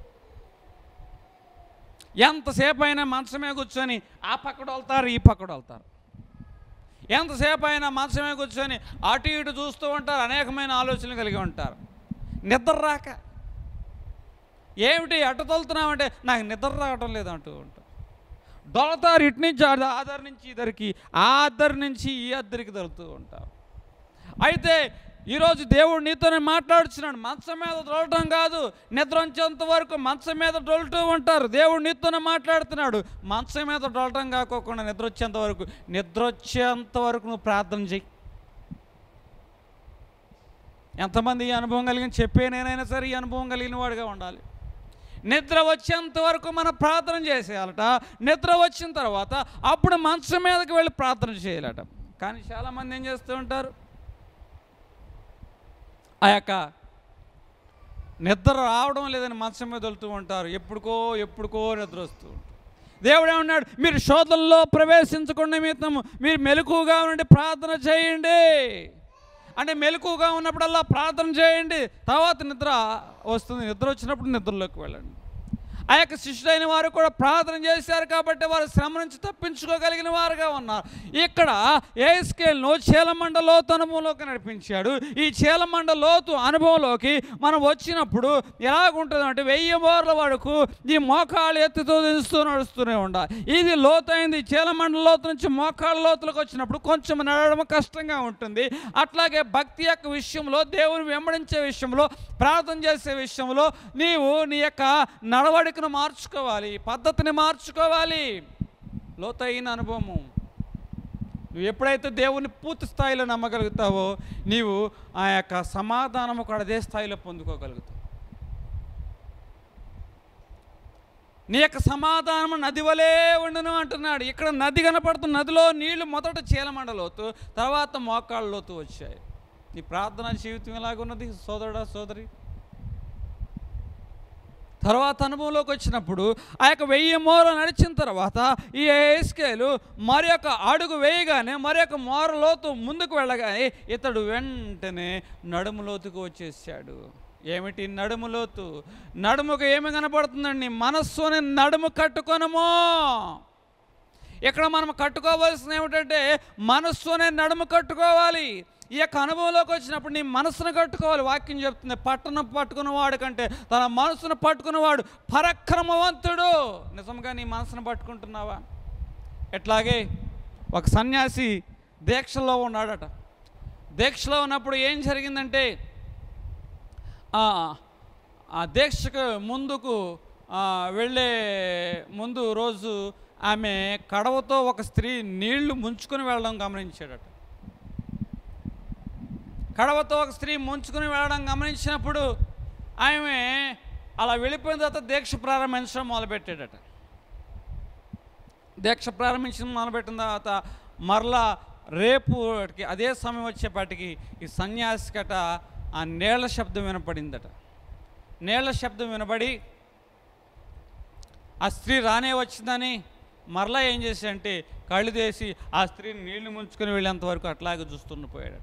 ఎంతసేపు అయినా మంచమే కూర్చొని ఆ పక్కడు వెళ్తారు ఈ పక్కడు వెళ్తారు ఎంతసేపు అయినా మంచమే కూర్చొని అటు ఇటు చూస్తూ ఉంటారు అనేకమైన ఆలోచనలు కలిగి ఉంటారు నిద్ర రాక ఏమిటి అటు తొలుతున్నామంటే నాకు నిద్ర రావటం లేదు అంటూ ఉంటారు దొలతారు ఇటు నుంచి ఆ ఆధార్ నుంచి ఇద్దరికి ఆ అద్దరి నుంచి ఈ అద్దరికి దొరుకుతూ ఉంటారు అయితే ఈరోజు దేవుడు నీతోనే మాట్లాడుచున్నాడు మంచం మీద దొరకటం కాదు నిద్ర వచ్చేంత వరకు మంచం మీద డొలుతూ ఉంటారు దేవుడు నీతోనే మాట్లాడుతున్నాడు మంచం మీద డొలటం కాకోకుండా నిద్ర వచ్చేంత వరకు నిద్ర వచ్చేంత వరకు నువ్వు ప్రార్థన చెయ్యి ఎంతమంది ఈ అనుభవం కలిగిన చెప్పే నేనైనా సరే ఈ అనుభవం కలిగిన వాడిగా ఉండాలి నిద్ర వచ్చేంత వరకు మనం ప్రార్థన చేసేయాలట నిద్ర వచ్చిన తర్వాత అప్పుడు మంచం మీదకి వెళ్ళి ప్రార్థన చేయాలట కానీ చాలామంది ఏం చేస్తూ ఉంటారు ఆ యొక్క నిద్ర రావడం లేదని మంచం మీద వెళ్తూ ఉంటారు ఎప్పుడుకో ఎప్పుడుకో నిద్ర వస్తూ ఉంటుంది దేవుడు ఏమన్నాడు మీరు శోధనలో ప్రవేశించకుండా మితము మీరు మెలకుగా ఉండి ప్రార్థన చేయండి అంటే మెలకుగా ఉన్నప్పుడల్లా ప్రార్థన చేయండి తర్వాత నిద్ర వస్తుంది నిద్ర వచ్చినప్పుడు నిద్రలోకి వెళ్ళండి ఆ యొక్క శిష్యుడైన వారు కూడా ప్రార్థన చేశారు కాబట్టి వారు శ్రమ నుంచి తప్పించుకోగలిగిన వారుగా ఉన్నారు ఇక్కడ ఏస్కేల్ను చీలమండ లోతు అనుభవంలోకి నడిపించాడు ఈ చీలమండ లోతు అనుభవంలోకి మనం వచ్చినప్పుడు ఎలాగుంటుంది అంటే వెయ్యి బోర్ల వరకు ఈ మోకాళ్ళు ఎత్తుతో దించుతూ నడుస్తూనే ఉండాలి ఇది లోతైంది చీలమండ లోతు నుంచి మోకాళ్ళ లోతులకు వచ్చినప్పుడు కొంచెం నడవడం కష్టంగా ఉంటుంది అట్లాగే భక్తి యొక్క విషయంలో దేవుని వెంబడించే విషయంలో ప్రార్థన చేసే విషయంలో నీవు నీ యొక్క నడవడికను మార్చుకోవాలి పద్ధతిని మార్చుకోవాలి లోతైన అనుభవము నువ్వు ఎప్పుడైతే దేవుని పూర్తి స్థాయిలో నమ్మగలుగుతావో నీవు ఆ యొక్క సమాధానము కూడా అదే స్థాయిలో పొందుకోగలుగుతావు నీ యొక్క సమాధానము నది వలే ఉండను అంటున్నాడు ఇక్కడ నది కనపడుతున్న నదిలో నీళ్లు మొదట చీలమండలోతు తర్వాత మోకాళ్ళ లోతు వచ్చాయి నీ ప్రార్థన జీవితం ఎలాగున్నది సోదరుడా సోదరి తర్వాత అనుభవంలోకి వచ్చినప్పుడు ఆ యొక్క వెయ్యి మోర నడిచిన తర్వాత ఈ ఏస్కేలు మరి యొక్క అడుగు వేయగానే మరి యొక్క మోర లోతు ముందుకు వెళ్ళగానే ఇతడు వెంటనే నడుము లోతుకు వచ్చేసాడు ఏమిటి నడుము లోతు నడుముకు ఏమి కనపడుతుందండి నీ మనస్సుని నడుము కట్టుకొనము ఇక్కడ మనం కట్టుకోవాల్సింది ఏమిటంటే మనస్సునే నడుము కట్టుకోవాలి ఈ యొక్క అనుభవంలోకి వచ్చినప్పుడు నీ మనసును కట్టుకోవాలి వాక్యం చెప్తుంది పట్టణం పట్టుకున్నవాడు కంటే తన మనసును పట్టుకున్నవాడు పరక్రమవంతుడు నిజంగా నీ మనసును పట్టుకుంటున్నావా ఎట్లాగే ఒక సన్యాసి దీక్షలో ఉన్నాడట దీక్షలో ఉన్నప్పుడు ఏం జరిగిందంటే ఆ ఆ దీక్షకు ముందుకు ఆ, వెళ్ళే ముందు రోజు ఆమె కడవతో ఒక స్త్రీ నీళ్లు ముంచుకొని వెళ్ళడం గమనించాడట కడవతో ఒక స్త్రీ ముంచుకొని వెళ్ళడం గమనించినప్పుడు ఆమె అలా వెళ్ళిపోయిన తర్వాత దీక్ష ప్రారంభించడం మొదలుపెట్టాడట దీక్ష ప్రారంభించడం మొదలుపెట్టిన తర్వాత మరలా రేపు అదే సమయం వచ్చేపాటికి ఈ సన్యాసికట ఆ నేళ్ల శబ్దం వినపడిందట నేళ్ల శబ్దం వినబడి ఆ స్త్రీ రానే వచ్చిందని మరలా ఏం చేశాడంటే కళ్ళు తీసి ఆ స్త్రీని నీళ్లు ముంచుకొని వెళ్ళేంత వరకు అట్లాగే చూస్తున్న పోయాడట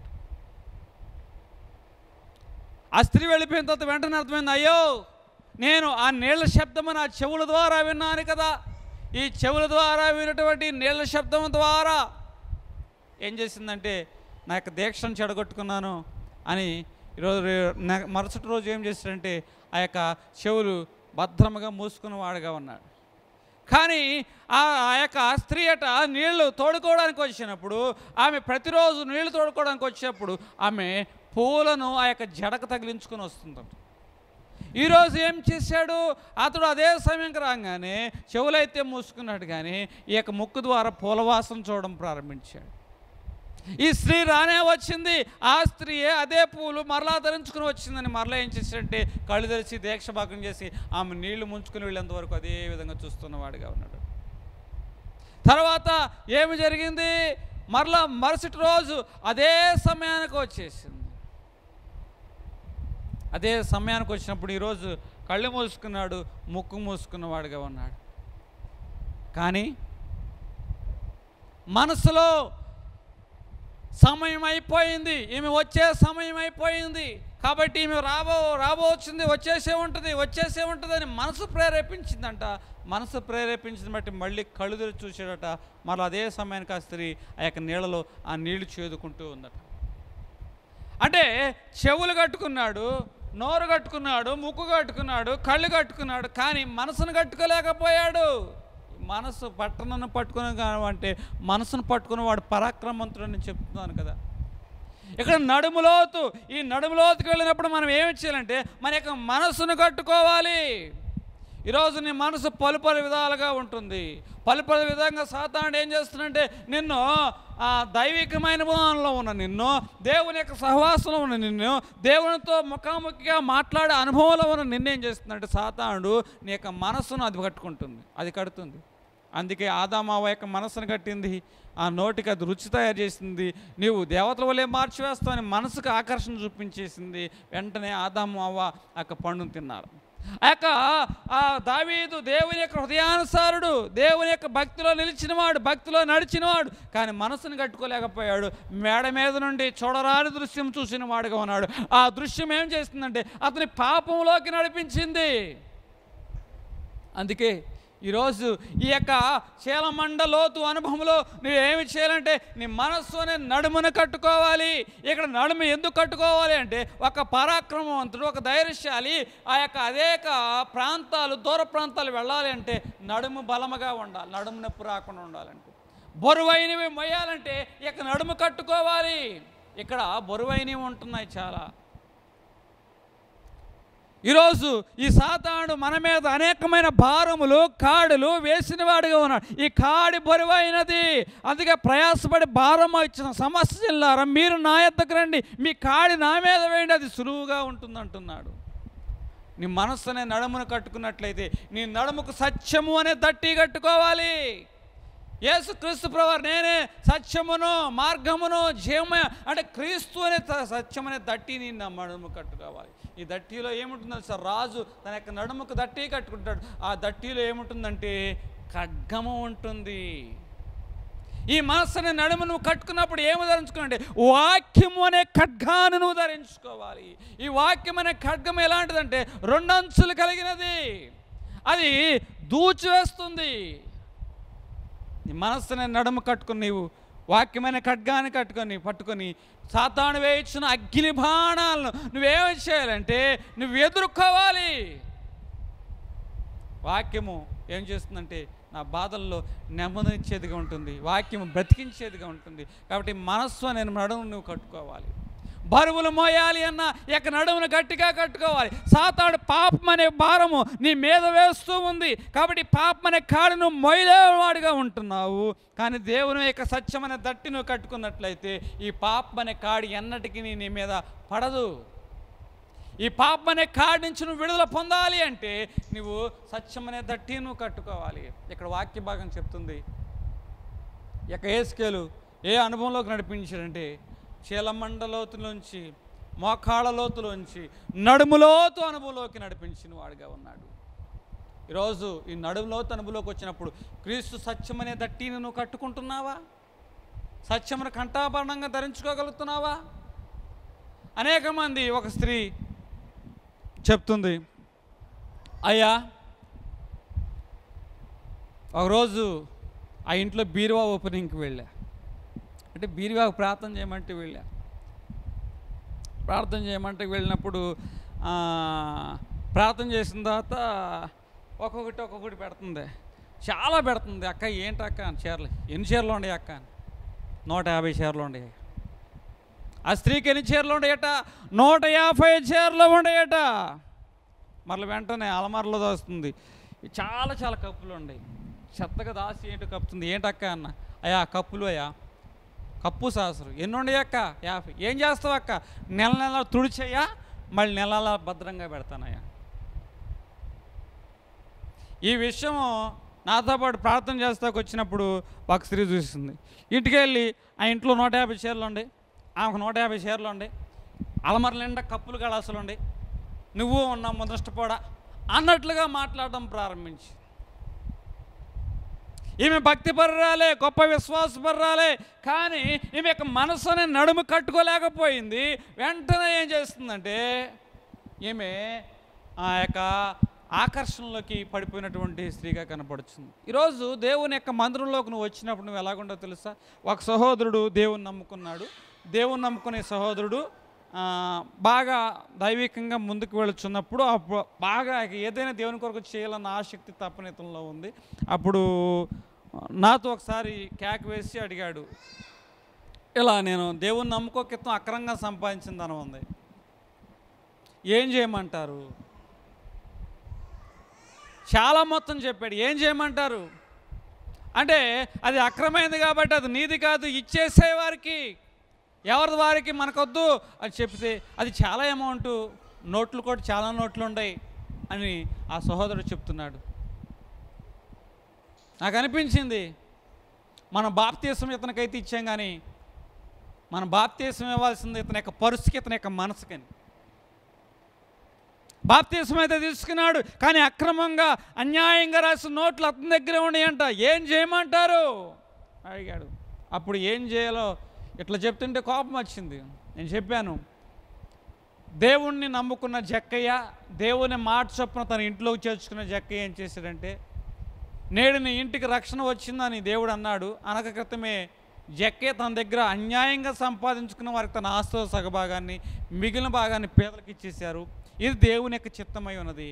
ఆ స్త్రీ వెళ్ళిపోయిన తర్వాత వెంటనే అర్థమైంది అయ్యో నేను ఆ నీళ్ల శబ్దము నా చెవుల ద్వారా విన్నాను కదా ఈ చెవుల ద్వారా విన్నటువంటి నీళ్ల శబ్దం ద్వారా ఏం చేసిందంటే నా యొక్క దీక్షను చెడగొట్టుకున్నాను అని ఈరోజు రే- నె- మరుసటి రోజు ఏం చేశాడంటే ఆ యొక్క చెవులు భద్రముగా మూసుకున్న వాడుగా ఉన్నాడు కానీ ఆ ఆ యొక్క స్త్రీ అట నీళ్లు తోడుకోవడానికి వచ్చినప్పుడు ఆమె ప్రతిరోజు నీళ్లు తోడుకోవడానికి వచ్చినప్పుడు ఆమె పూలను ఆ యొక్క జడకు తగిలించుకొని వస్తుందంట ఈరోజు ఏం చేశాడు అతడు అదే సమయంకి రాగానే చెవులైతే మూసుకున్నాడు కానీ ఈ యొక్క ముక్కు ద్వారా పూలవాసన చూడడం ప్రారంభించాడు ఈ స్త్రీ రానే వచ్చింది ఆ స్త్రీయే అదే పూలు మరలా ధరించుకుని వచ్చిందని మరలా ఏం చేశాడంటే కళ్ళు తెరిచి దీక్షభాగం చేసి ఆమె నీళ్లు ముంచుకుని వెళ్ళేంత వరకు అదే విధంగా చూస్తున్నవాడిగా ఉన్నాడు తర్వాత ఏమి జరిగింది మరలా మరుసటి రోజు అదే సమయానికి వచ్చేసింది అదే సమయానికి వచ్చినప్పుడు ఈరోజు కళ్ళు మూసుకున్నాడు ముక్కు మూసుకున్నవాడుగా ఉన్నాడు కానీ మనసులో సమయం అయిపోయింది ఈమె వచ్చే సమయం అయిపోయింది కాబట్టి ఈమె రాబో రాబోతుంది వచ్చేసే ఉంటుంది వచ్చేసే ఉంటుంది అని మనసు ప్రేరేపించిందంట మనసు ప్రేరేపించిన బట్టి మళ్ళీ కళ్ళు తెరిచి చూసాడట మళ్ళీ అదే సమయానికి ఆ స్త్రీ ఆ యొక్క నీళ్ళలో ఆ నీళ్లు చేదుకుంటూ ఉందట అంటే చెవులు కట్టుకున్నాడు నోరు కట్టుకున్నాడు ముక్కు కట్టుకున్నాడు కళ్ళు కట్టుకున్నాడు కానీ మనసును కట్టుకోలేకపోయాడు మనసు పట్టణను పట్టుకుని అంటే మనసును పట్టుకుని వాడు పరాక్రమంతుడు అని చెప్తున్నాను కదా ఇక్కడ నడుములోతు ఈ నడుములోతుకి వెళ్ళినప్పుడు మనం ఏమి చేయాలంటే మన యొక్క మనసును కట్టుకోవాలి ఈరోజు నీ మనసు పలు పలు విధాలుగా ఉంటుంది పలు పలు విధంగా సాతానుడు ఏం చేస్తుందంటే నిన్ను ఆ దైవికమైన అనుభవంలో ఉన్న నిన్ను దేవుని యొక్క సహవాసంలో ఉన్న నిన్ను దేవునితో ముఖాముఖిగా మాట్లాడే అనుభవంలో ఉన్న నిన్ను ఏం చేస్తుందంటే సాతానుడు నీ యొక్క మనస్సును అది కట్టుకుంటుంది అది కడుతుంది అందుకే ఆదామావ యొక్క మనసును కట్టింది ఆ నోటికి అది రుచి తయారు చేసింది నీవు దేవతల వల్లే మార్చివేస్తావని మనసుకు ఆకర్షణ చూపించేసింది వెంటనే ఆదాము అవ్వ ఆ యొక్క పండును తిన్నారు ఆ యొక్క ఆ దావీదు దేవుని యొక్క హృదయానుసారుడు దేవుని యొక్క భక్తిలో నిలిచినవాడు భక్తిలో నడిచినవాడు కానీ మనసును కట్టుకోలేకపోయాడు మేడ మీద నుండి చూడరాని దృశ్యం చూసిన వాడుగా ఉన్నాడు ఆ దృశ్యం ఏం చేస్తుందంటే అతని పాపంలోకి నడిపించింది అందుకే ఈరోజు ఈ యొక్క చీలమండ లోతు అనుభవంలో నువ్వు ఏమి చేయాలంటే నీ మనస్సు అనే నడుమును కట్టుకోవాలి ఇక్కడ నడుము ఎందుకు కట్టుకోవాలి అంటే ఒక పరాక్రమవంతుడు ఒక ధైర్యశాలి ఆ యొక్క అనేక ప్రాంతాలు దూర ప్రాంతాలు వెళ్ళాలి అంటే నడుము బలముగా ఉండాలి నడుము నొప్పి రాకుండా ఉండాలంటే బరువైనవి మొయ్యాలంటే ఇక నడుము కట్టుకోవాలి ఇక్కడ బరువైనవి ఉంటున్నాయి చాలా ఈరోజు ఈ సాతానుడు మన మీద అనేకమైన భారములు కాడులు వేసినవాడుగా ఉన్నాడు ఈ కాడి బరువైనది అందుకే ప్రయాసపడి భారం ఇచ్చిన సమస్య జిల్లారా మీరు నా ఎద్దకు రండి మీ కాడి నా మీద వేయండి అది సులువుగా ఉంటుంది అంటున్నాడు నీ మనస్సు అనే నడుమును కట్టుకున్నట్లయితే నీ నడుముకు సత్యము అనే దట్టి కట్టుకోవాలి యేసు క్రీస్తు ప్రవారు నేనే సత్యమును మార్గమును జీవమ అంటే క్రీస్తు అనే త- సత్యం అనే దట్టిని నా నడుము కట్టుకోవాలి ఈ దట్టిలో ఏముంటుందో సార్ రాజు తన యొక్క నడుముకు దట్టి కట్టుకుంటాడు ఆ దట్టిలో ఏముంటుందంటే ఖడ్గము ఉంటుంది ఈ మనస్సుని నడుము నువ్వు కట్టుకున్నప్పుడు ఏమి ధరించుకోండి వాక్యము అనే ఖడ్గాను నువ్వు ధరించుకోవాలి ఈ వాక్యం అనే ఖడ్గం ఎలాంటిదంటే రెండంచులు కలిగినది అది దూచివేస్తుంది నీ మనస్సుని నడుము కట్టుకుని నీవు వాక్యమైన ఖడ్గాన్ని కట్టుకొని పట్టుకొని సాతాను వేయించిన అగ్ని బాణాలను నువ్వేమి చేయాలంటే నువ్వు ఎదుర్కోవాలి వాక్యము ఏం చేస్తుందంటే నా బాధల్లో నెమ్మదించేదిగా ఉంటుంది వాక్యము బ్రతికించేదిగా ఉంటుంది కాబట్టి మనస్సు అనే నడుము నువ్వు కట్టుకోవాలి బరువులు మోయాలి అన్న ఇక నడుమును గట్టిగా కట్టుకోవాలి సాతాడు పాపం అనే భారము నీ మీద వేస్తూ ఉంది కాబట్టి పాపం అనే కాడును మొయ్యలేవాడిగా ఉంటున్నావు కానీ దేవుని యొక్క సత్యం అనే దట్టి నువ్వు కట్టుకున్నట్లయితే ఈ పాపం అనే కాడి ఎన్నటికీ నీ- నీ మీద పడదు ఈ పాపం అనే కాడి నుంచి నువ్వు విడుదల పొందాలి అంటే నువ్వు సత్యం అనే దట్టి నువ్వు కట్టుకోవాలి ఇక్కడ వాక్య భాగం చెప్తుంది ఇక ఏసుకేలు ఏ అనుభవంలోకి నడిపించాడంటే చీలమండలోతులోంచి మోకాళ్ళ లోతులోంచి నడుములోతు అనుభవంలోకి నడిపించిన వాడిగా ఉన్నాడు ఈరోజు ఈ నడుములోతు అనుభవంలోకి వచ్చినప్పుడు క్రీస్తు సత్యం అనే దట్టిని నువ్వు కట్టుకుంటున్నావా సత్యమును కంఠాభరణంగా ధరించుకోగలుగుతున్నావా అనేక మంది ఒక స్త్రీ చెప్తుంది అయ్యా ఒకరోజు ఆ ఇంట్లో బీరువా ఓపెనింగ్కి వెళ్ళా అంటే బీరువా ప్రార్థన చేయమంటే వెళ్ళా ప్రార్థన చేయమంటే వెళ్ళినప్పుడు ఆ, ప్రార్థన చేసిన తర్వాత ఒక్కొక్కటి ఒక్కొక్కటి పెడుతుంది చాలా పెడుతుంది అక్క ఏంటి అక్క అని చీరలు ఎన్ని చీరలు ఉన్నాయి అక్క అని నూట యాభై చీరలు ఉన్నాయి ఆ స్త్రీకి ఎన్ని చీరలు ఉండేయట నూట యాభై చీరలు ఉండేయట మళ్ళీ వెంటనే అలమారలో దోస్తుంది చాలా చాలా కప్పులు ఉన్నాయి చెత్తగా దాసి ఏంటో కప్పుతుంది ఏంటక్క అన్న అయ్యా కప్పులు అయ్యా కప్పు సాసరు ఎన్ని ఉన్నాయి అక్క యాభై ఏం చేస్తావు అక్క నెల నెల తుడిచయ్యా మళ్ళీ నెల నెల భద్రంగా పెడతానయ్యా ఈ విషయం నాతో పాటు ప్రార్థన చేస్తాకు వచ్చినప్పుడు ఒక స్త్రీ చూసింది ఇంటికి వెళ్ళి ఆ ఇంట్లో నూట యాభై చీరలు ఉండి ఆమెకు నూట యాభై చీరలు ఉండి అలమర నిండా కప్పులు గడాసులు ఉండి నువ్వు ఉన్నావు ముదృష్టపోడా అన్నట్లుగా మాట్లాడడం ప్రారంభించి ఈమె భక్తి పర్రాలే గొప్ప విశ్వాసపర్రాలే కానీ ఈమె యొక్క మనసుని నడుము కట్టుకోలేకపోయింది వెంటనే ఏం చేస్తుందంటే ఈమె ఆ యొక్క ఆకర్షణలోకి పడిపోయినటువంటి స్త్రీగా కనపడుతుంది ఈరోజు దేవుని యొక్క మందిరంలోకి నువ్వు వచ్చినప్పుడు నువ్వు ఎలాగుండో తెలుసా ఒక సహోదరుడు దేవుని నమ్ముకున్నాడు దేవుని నమ్ముకునే సహోదరుడు ఆ, బాగా దైవికంగా ముందుకు వెళుచున్నప్పుడు అప్పుడు బాగా ఏదైనా దేవుని కొరకు చేయాలన్న ఆసక్తి తప్పనితంలో ఉంది అప్పుడు నాతో ఒకసారి క్యాక్ వేసి అడిగాడు ఇలా నేను దేవుని నమ్ముకో క్రితం అక్రంగా సంపాదించిన ధనం ఉంది ఏం చేయమంటారు చాలా మొత్తం చెప్పాడు ఏం చేయమంటారు అంటే అది అక్రమైంది కాబట్టి అది నీది కాదు ఇచ్చేసే వారికి ఎవరి వారికి మనకొద్దు అని చెప్తే అది చాలా అమౌంట్ నోట్లు కూడా చాలా నోట్లు ఉన్నాయి అని ఆ సహోదరుడు చెప్తున్నాడు నాకు అనిపించింది మన బాప్తీసం ఇతనికైతే ఇచ్చాం కానీ మన బాప్తీసం ఇవ్వాల్సింది ఇతని యొక్క పరుసుకి ఇతని యొక్క మనసుకని బాప్తీసం అయితే తీసుకున్నాడు కానీ అక్రమంగా అన్యాయంగా రాసిన నోట్లు అతని దగ్గరే ఉన్నాయంట ఏం చేయమంటారు అడిగాడు అప్పుడు ఏం చేయాలో ఇట్లా చెప్తుంటే కోపం వచ్చింది నేను చెప్పాను దేవుణ్ణి నమ్ముకున్న జక్కయ్య దేవుని మాట చొప్పున తన ఇంట్లోకి చేర్చుకున్న జక్కయ్య ఏం చేశాడంటే నేడు నీ ఇంటికి రక్షణ వచ్చిందని దేవుడు అన్నాడు అనక క్రితమే జక్కే తన దగ్గర అన్యాయంగా సంపాదించుకున్న వారికి తన ఆస్తిలో సగభాగాన్ని మిగిలిన భాగాన్ని పేదలకు ఇచ్చేశారు ఇది దేవుని యొక్క చిత్తమై ఉన్నది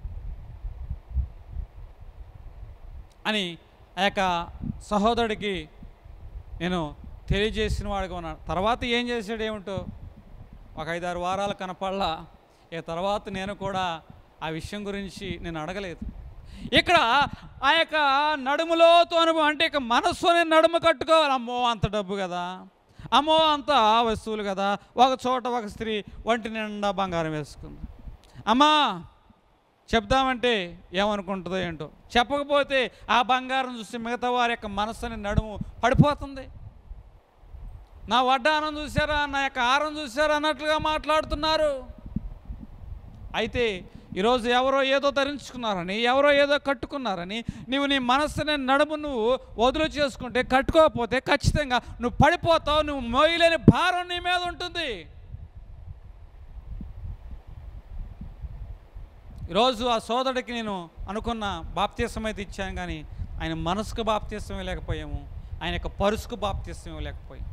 అని ఆ యొక్క సహోదరుడికి నేను తెలియజేసిన వాడిగా ఉన్నాను తర్వాత ఏం చేశాడు ఏమిటో ఒక ఐదారు వారాలు కనపడలా ఇక తర్వాత నేను కూడా ఆ విషయం గురించి నేను అడగలేదు ఇక్కడ ఆ యొక్క నడుములోతో అనుభవం అంటే ఇక మనస్సుని నడుము కట్టుకోవాలి అమ్మో అంత డబ్బు కదా అమ్మో అంత వస్తువులు కదా ఒక చోట ఒక స్త్రీ ఒంటి నిండా బంగారం వేసుకుంది అమ్మా చెప్దామంటే ఏమనుకుంటుందో ఏంటో చెప్పకపోతే ఆ బంగారం చూసి మిగతా వారి యొక్క మనస్సుని నడుము పడిపోతుంది నా వడ్డానం చూసారా నా యొక్క ఆరం చూసారా అన్నట్లుగా మాట్లాడుతున్నారు అయితే ఈరోజు ఎవరో ఏదో ధరించుకున్నారని ఎవరో ఏదో కట్టుకున్నారని నువ్వు నీ మనస్సుని నడుము నువ్వు వదులు చేసుకుంటే కట్టుకోకపోతే ఖచ్చితంగా నువ్వు పడిపోతావు నువ్వు మోయలేని భారం నీ మీద ఉంటుంది ఈరోజు ఆ సోదరుడికి నేను అనుకున్న బాప్తీసం అయితే ఇచ్చాను కానీ ఆయన మనసుకు బాప్తీసం ఇవ్వలేకపోయాము ఆయన యొక్క పరుసుకు బాప్తీసం ఇవ్వలేకపోయాము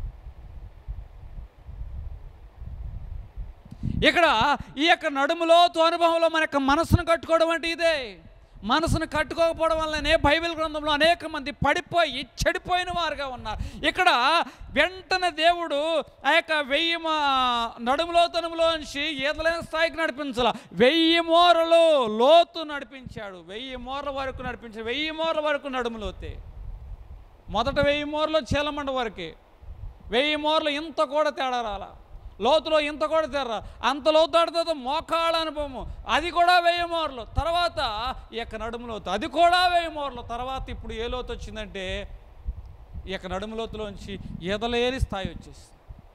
ఇక్కడ ఈ యొక్క నడుములోతు అనుభవంలో మన యొక్క మనసును కట్టుకోవడం అంటే ఇదే మనసును కట్టుకోకపోవడం వల్లనే బైబిల్ గ్రంథంలో అనేక మంది పడిపోయి చెడిపోయిన వారుగా ఉన్నారు ఇక్కడ వెంటనే దేవుడు ఆ యొక్క వెయ్యి మా నడుములోతనంలో నుంచి ఈతలైన స్థాయికి నడిపించాల వెయ్యి మోరలు లోతు నడిపించాడు వెయ్యి మోర్ల వరకు నడిపించాడు వెయ్యి మోర్ల వరకు నడుములోతే మొదట వెయ్యి మోర్లు చీలమండ వరకే వెయ్యి మోర్లు ఇంత కూడా తేడా రాలా లోతులో ఇంత కూడా తేడా అంత లోతు ఆడితే మోకాళ్ళ అనుభవము అది కూడా వెయ్యి మోర్లు తర్వాత ఈ యొక్క నడుము లోతు అది కూడా వెయ్యి మోర్లు తర్వాత ఇప్పుడు ఏ లోతు వచ్చిందంటే ఈ యొక్క నడుములోతులోంచి ఎదలేని స్థాయి వచ్చేసింది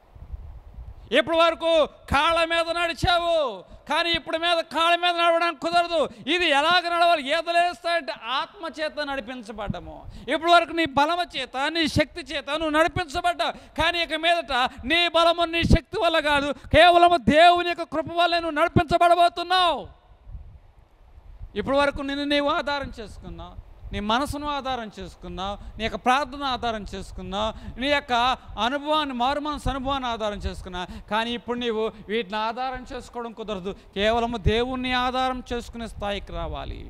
ఇప్పటి వరకు కాళ్ళ మీద నడిచావు కానీ ఇప్పుడు మీద కాళ్ళ మీద నడవడానికి కుదరదు ఇది ఎలాగ నడవాలి ఈతలేస్తాయంటే ఆత్మ చేత నడిపించబడ్డము ఇప్పటి వరకు నీ బలము చేత నీ శక్తి చేత నువ్వు నడిపించబడ్డావు కానీ ఇక మీదట నీ బలము నీ శక్తి వల్ల కాదు కేవలము దేవుని యొక్క కృప వల్ల నువ్వు నడిపించబడబోతున్నావు ఇప్పటి వరకు నిన్ను నీవు ఆధారం చేసుకున్నావు నీ మనసును ఆధారం చేసుకున్నావు నీ యొక్క ప్రార్థన ఆధారం చేసుకున్నావు నీ యొక్క అనుభవాన్ని మారు మనసు అనుభవాన్ని ఆధారం చేసుకున్నావు కానీ ఇప్పుడు నీవు వీటిని ఆధారం చేసుకోవడం కుదరదు కేవలం దేవుణ్ణి ఆధారం చేసుకునే స్థాయికి రావాలి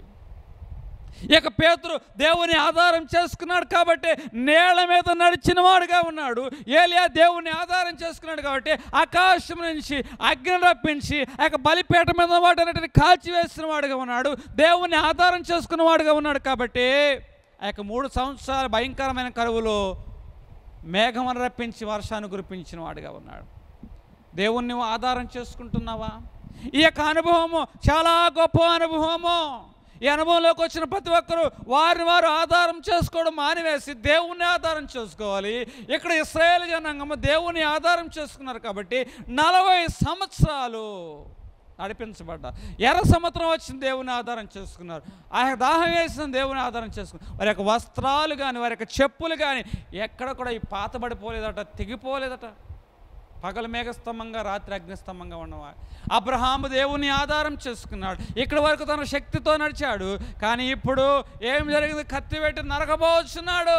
ఇక పేతురు దేవుని ఆధారం చేసుకున్నాడు కాబట్టి నేల మీద నడిచిన వాడుగా ఉన్నాడు ఏలియా దేవుని ఆధారం చేసుకున్నాడు కాబట్టి ఆకాశం నుంచి అగ్ని రప్పించి ఆ యొక్క బలిపీఠ మీద వాటిని కాల్చివేసిన వాడుగా ఉన్నాడు దేవుని ఆధారం చేసుకున్న వాడుగా ఉన్నాడు కాబట్టి ఆ యొక్క మూడు సంవత్సరాల భయంకరమైన కరువులో మేఘమను రప్పించి వర్షాన్ని కురిపించిన వాడుగా ఉన్నాడు దేవుణ్ణి నువ్వు ఆధారం చేసుకుంటున్నావా ఈ యొక్క అనుభవము చాలా గొప్ప అనుభవము ఈ అనుభవంలోకి వచ్చిన ప్రతి ఒక్కరూ వారిని వారు ఆధారం చేసుకోవడం మానివేసి దేవుణ్ణి ఆధారం చేసుకోవాలి ఇక్కడ ఇస్రాయేల్ జనాంగము దేవుని ఆధారం చేసుకున్నారు కాబట్టి నలభై సంవత్సరాలు నడిపించబడ్డారు ఎర్ర సముద్రం వచ్చిన దేవుని ఆధారం చేసుకున్నారు ఆ యొక్క దాహం వేసిన దేవుని ఆధారం చేసుకున్నారు వారి యొక్క వస్త్రాలు కానీ వారి యొక్క చెప్పులు కానీ ఎక్కడ కూడా ఈ పాతబడిపోలేదట తెగిపోలేదట పగల మేఘస్తంభంగా రాత్రి అగ్నిస్తంభంగా ఉన్నవాడు అబ్రహాము దేవుని ఆధారం చేసుకున్నాడు ఇక్కడి వరకు తన శక్తితో నడిచాడు కానీ ఇప్పుడు ఏం జరిగింది కత్తి పెట్టి నరకబోచున్నాడు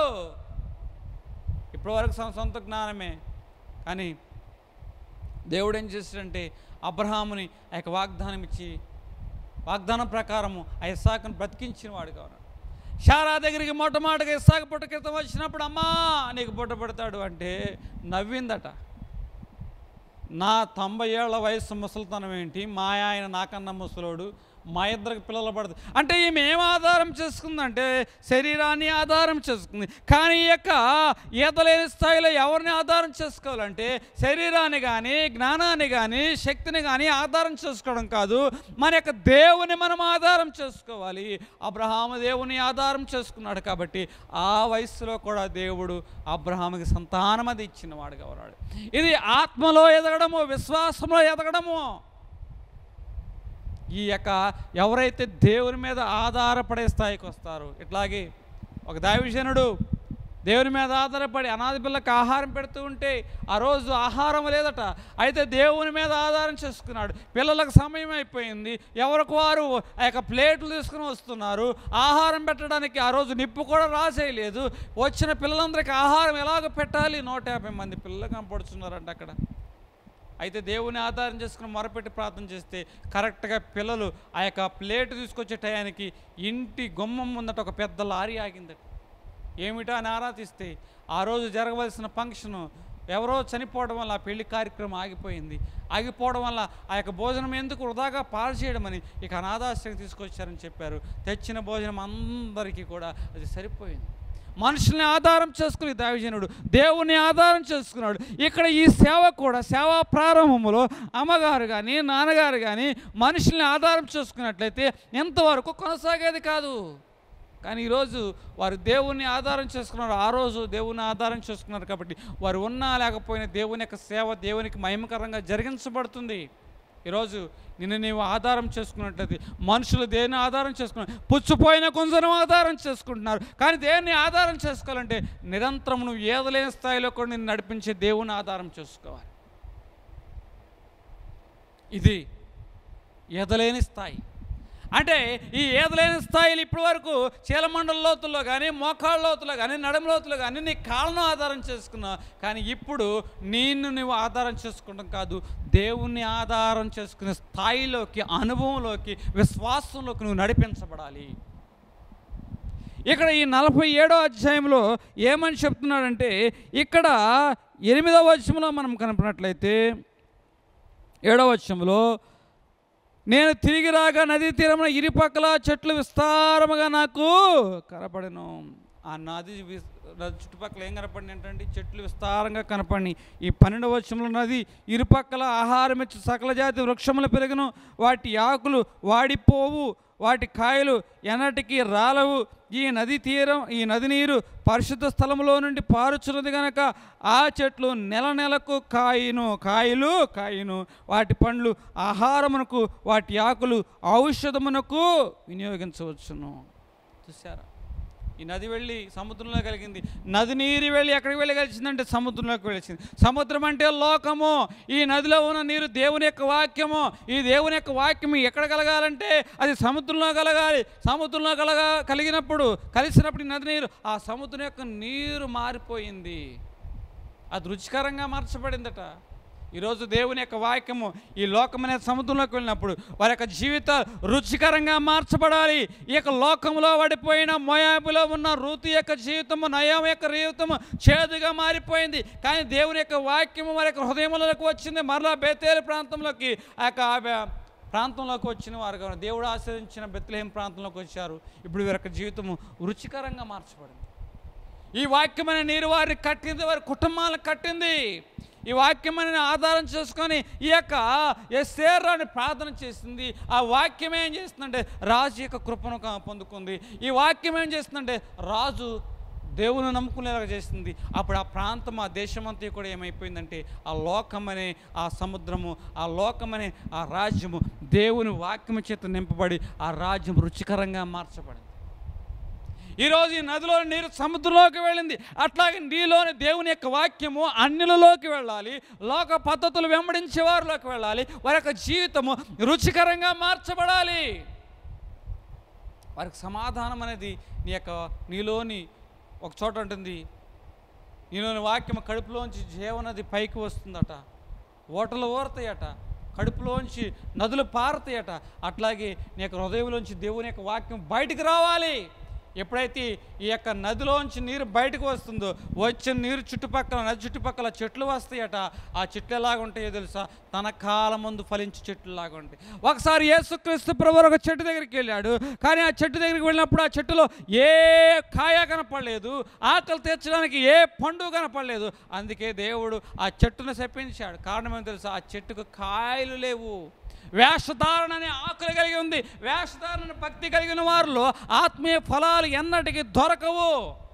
ఇప్పటి వరకు సొ- సొంత జ్ఞానమే కానీ దేవుడు ఏం చేశాడంటే అబ్రహాముని ఆ యొక్క వాగ్దానం ఇచ్చి వాగ్దానం ప్రకారము ఆ ఇస్సాకును బ్రతికించిన వాడుగా ఉన్నాడు షారా దగ్గరికి మొట్టమొదటిగా ఇస్సాకు పుట్ట క్రితం వచ్చినప్పుడు అమ్మా నీకు పుట్ట పెడతాడు అంటే నవ్విందట నా తొంభై ఏళ్ల వయసు ముసలితనం ఏంటి మా ఆయన నాకన్నా ముసలోడు మా ఇద్దరికి పిల్లలు పడదు అంటే ఈమె ఏం ఆధారం చేసుకుందంటే శరీరాన్ని ఆధారం చేసుకుంది కానీ ఈ యొక్క ఈతలేని స్థాయిలో ఎవరిని ఆధారం చేసుకోవాలంటే శరీరాన్ని కానీ జ్ఞానాన్ని కానీ శక్తిని కానీ ఆధారం చేసుకోవడం కాదు మన యొక్క దేవుని మనం ఆధారం చేసుకోవాలి అబ్రహాము దేవుని ఆధారం చేసుకున్నాడు కాబట్టి ఆ వయస్సులో కూడా దేవుడు అబ్రహాముకి సంతానం అది ఇచ్చిన వాడుగా ఉన్నాడు ఇది ఆత్మలో ఎదగడము విశ్వాసంలో ఎదగడము ఈ యొక్క ఎవరైతే దేవుని మీద ఆధారపడే స్థాయికి వస్తారో ఇట్లాగే ఒక దైవజనుడు దేవుని మీద ఆధారపడి అనాథ పిల్లకి ఆహారం పెడుతూ ఉంటే ఆ రోజు ఆహారం లేదట అయితే దేవుని మీద ఆధారం చేసుకున్నాడు పిల్లలకు సమయం అయిపోయింది ఎవరికి వారు ఆ యొక్క ప్లేట్లు తీసుకుని వస్తున్నారు ఆహారం పెట్టడానికి ఆ రోజు నిప్పు కూడా రాసేయలేదు వచ్చిన పిల్లలందరికీ ఆహారం ఎలాగ పెట్టాలి నూట యాభై మంది పిల్లలు కనపడుతున్నారంట అక్కడ అయితే దేవుని ఆధారం చేసుకుని మొరపెట్టి ప్రార్థన చేస్తే కరెక్ట్గా పిల్లలు ఆ యొక్క ప్లేట్ తీసుకొచ్చే టయానికి ఇంటి గుమ్మం ముందట ఒక పెద్ద లారీ ఆగిందట ఏమిటా అని ఆరాధిస్తే ఆ రోజు జరగవలసిన ఫంక్షను ఎవరో చనిపోవడం వల్ల ఆ పెళ్లి కార్యక్రమం ఆగిపోయింది ఆగిపోవడం వల్ల ఆ యొక్క భోజనం ఎందుకు వృధాగా పాలు చేయడమని ఇక అనాథాశ్రయం తీసుకొచ్చారని చెప్పారు తెచ్చిన భోజనం అందరికీ కూడా అది సరిపోయింది మనుషుల్ని ఆధారం చేసుకుని దావిజనుడు దేవుని ఆధారం చేసుకున్నాడు ఇక్కడ ఈ సేవ కూడా సేవా ప్రారంభంలో అమ్మగారు కానీ నాన్నగారు కానీ మనుషుల్ని ఆధారం చేసుకున్నట్లయితే ఎంతవరకు కొనసాగేది కాదు కానీ ఈరోజు వారు దేవుణ్ణి ఆధారం చేసుకున్నారు ఆ రోజు దేవుని ఆధారం చేసుకున్నారు కాబట్టి వారు ఉన్నా లేకపోయినా దేవుని యొక్క సేవ దేవునికి మహిమకరంగా జరిగించబడుతుంది ఈరోజు నిన్ను నీవు ఆధారం చేసుకున్నట్లయితే మనుషులు దేన్ని ఆధారం చేసుకున్నారు పుచ్చిపోయిన కొంచెం ఆధారం చేసుకుంటున్నారు కానీ దేన్ని ఆధారం చేసుకోవాలంటే నిరంతరం నువ్వు ఏదలేని స్థాయిలో కూడా నిన్ను నడిపించే దేవుని ఆధారం చేసుకోవాలి ఇది ఎదలేని స్థాయి అంటే ఈ ఏదలేని స్థాయిలు ఇప్పటి వరకు చీలమండల లోతుల్లో కానీ మోకాళ్ళ లోతులో కానీ నడుము లోతులో కానీ నీ కాళ్ళను ఆధారం చేసుకున్నావు కానీ ఇప్పుడు నిన్ను నువ్వు ఆధారం చేసుకోవడం కాదు దేవుణ్ణి ఆధారం చేసుకునే స్థాయిలోకి అనుభవంలోకి విశ్వాసంలోకి నువ్వు నడిపించబడాలి ఇక్కడ ఈ నలభై ఏడో అధ్యాయంలో ఏమని చెప్తున్నాడంటే ఇక్కడ ఎనిమిదవ వచనంలో మనం కనపడినట్లయితే ఏడవ వచనంలో నేను తిరిగి రాగా నదీ తీరమున ఇరుపక్కల చెట్లు విస్తారముగా నాకు కనపడను ఆ నది వి- నది చుట్టుపక్కల ఏం కనపడింది ఏంటంటే చెట్లు విస్తారంగా కనపడి ఈ పన్నెండవ వచనంలో నది ఇరుపక్కల ఆహారం ఇచ్చి సకల జాతి వృక్షములు పెరుగును వాటి ఆకులు వాడిపోవు వాటి కాయలు ఎన్నటికీ రాలవు ఈ నది తీరం ఈ నది నీరు పరిశుద్ధ స్థలంలో నుండి పారుచున్నది గనక ఆ చెట్లు నెల నెలకు కాయను కాయలు కాయను వాటి పండ్లు ఆహారమునకు వాటి ఆకులు ఔషధమునకు వినియోగించవచ్చును చూసారా ఈ నది వెళ్ళి సముద్రంలో కలిగింది నది నీరు వెళ్ళి ఎక్కడికి వెళ్ళి కలిసిందంటే సముద్రంలోకి వెళ్ళింది సముద్రం అంటే లోకము ఈ నదిలో ఉన్న నీరు దేవుని యొక్క వాక్యము ఈ దేవుని యొక్క వాక్యం ఎక్కడ కలగాలంటే అది సముద్రంలో కలగాలి సముద్రంలో కలగా కలిగినప్పుడు కలిసినప్పుడు ఈ నది నీరు ఆ సముద్రం యొక్క నీరు మారిపోయింది అది రుచికరంగా మార్చబడిందట ఈరోజు దేవుని యొక్క వాక్యము ఈ లోకమనే సముద్రంలోకి వెళ్ళినప్పుడు వారి యొక్క జీవితాలు రుచికరంగా మార్చబడాలి ఈ యొక్క లోకంలో పడిపోయిన మొయాబులో ఉన్న ఋతు యొక్క జీవితము నయం యొక్క జీవితము చేదుగా మారిపోయింది కానీ దేవుని యొక్క వాక్యము వారి యొక్క హృదయంలోకి వచ్చింది మరలా బేతేలు ప్రాంతంలోకి ఆ యొక్క ఆ బె- ప్రాంతంలోకి వచ్చిన వారు కావాలి. దేవుడు ఆశ్రయించిన బెత్లహేం ప్రాంతంలోకి వచ్చారు ఇప్పుడు వీరి యొక్క జీవితము రుచికరంగా మార్చబడింది ఈ వాక్యమైన నీరు వారిని కట్టింది వారి కుటుంబాలను కట్టింది ఈ వాక్యమైన ఆధారం చేసుకొని ఈ యొక్క ఎస్సేరాన్ని ప్రార్థన చేసింది ఆ వాక్యం ఏం చేస్తుందంటే రాజు యొక్క కృపను క- పొందుకుంది ఈ వాక్యం ఏం చేస్తుందంటే రాజు దేవుని నమ్ముకునేలాగా చేసింది అప్పుడు ఆ ప్రాంతం ఆ దేశమంతా కూడా ఏమైపోయిందంటే ఆ లోకమనే ఆ సముద్రము ఆ లోకమనే ఆ రాజ్యము దేవుని వాక్యము చేత నింపబడి ఆ రాజ్యం రుచికరంగా మార్చబడింది ఈరోజు ఈ నదిలో నీరు సముద్రంలోకి వెళ్ళింది అట్లాగే నీలోని దేవుని యొక్క వాక్యము అన్యులలోకి వెళ్ళాలి లోక పద్ధతులు వెంబడించే వారిలోకి వెళ్ళాలి వారి యొక్క జీవితము రుచికరంగా మార్చబడాలి వారికి సమాధానం అనేది నీ యొక్క నీలోని ఒక చోట ఉంటుంది నీలోని వాక్యం కడుపులోంచి జీవనది పైకి వస్తుందట ఓటలు ఊరతాయట కడుపులోంచి నదులు పారుతాయట అట్లాగే నీ యొక్క హృదయంలోంచి దేవుని యొక్క వాక్యం బయటికి రావాలి ఎప్పుడైతే ఈ యొక్క నదిలోంచి నీరు బయటకు వస్తుందో వచ్చిన నీరు చుట్టుపక్కల నది చుట్టుపక్కల చెట్లు వస్తాయట ఆ చెట్లు ఎలాగ ఉంటాయో తెలుసా తన కాలం ముందు ఫలించే చెట్లు లాగా ఉంటాయి ఒకసారి యేసుక్రీస్తు ప్రభు ఒక చెట్టు దగ్గరికి వెళ్ళాడు కానీ ఆ చెట్టు దగ్గరికి వెళ్ళినప్పుడు ఆ చెట్టులో ఏ కాయ కనపడలేదు ఆకలి తీర్చడానికి ఏ పండు కనపడలేదు అందుకే దేవుడు ఆ చెట్టును శపించాడు కారణం ఏమో తెలుసా ఆ చెట్టుకు కాయలు లేవు వేషధారణ అనే ఆకులు కలిగి ఉంది వేషధారణ భక్తి కలిగిన వారిలో ఆత్మీయ ఫలాలు ఎన్నటికీ దొరకవు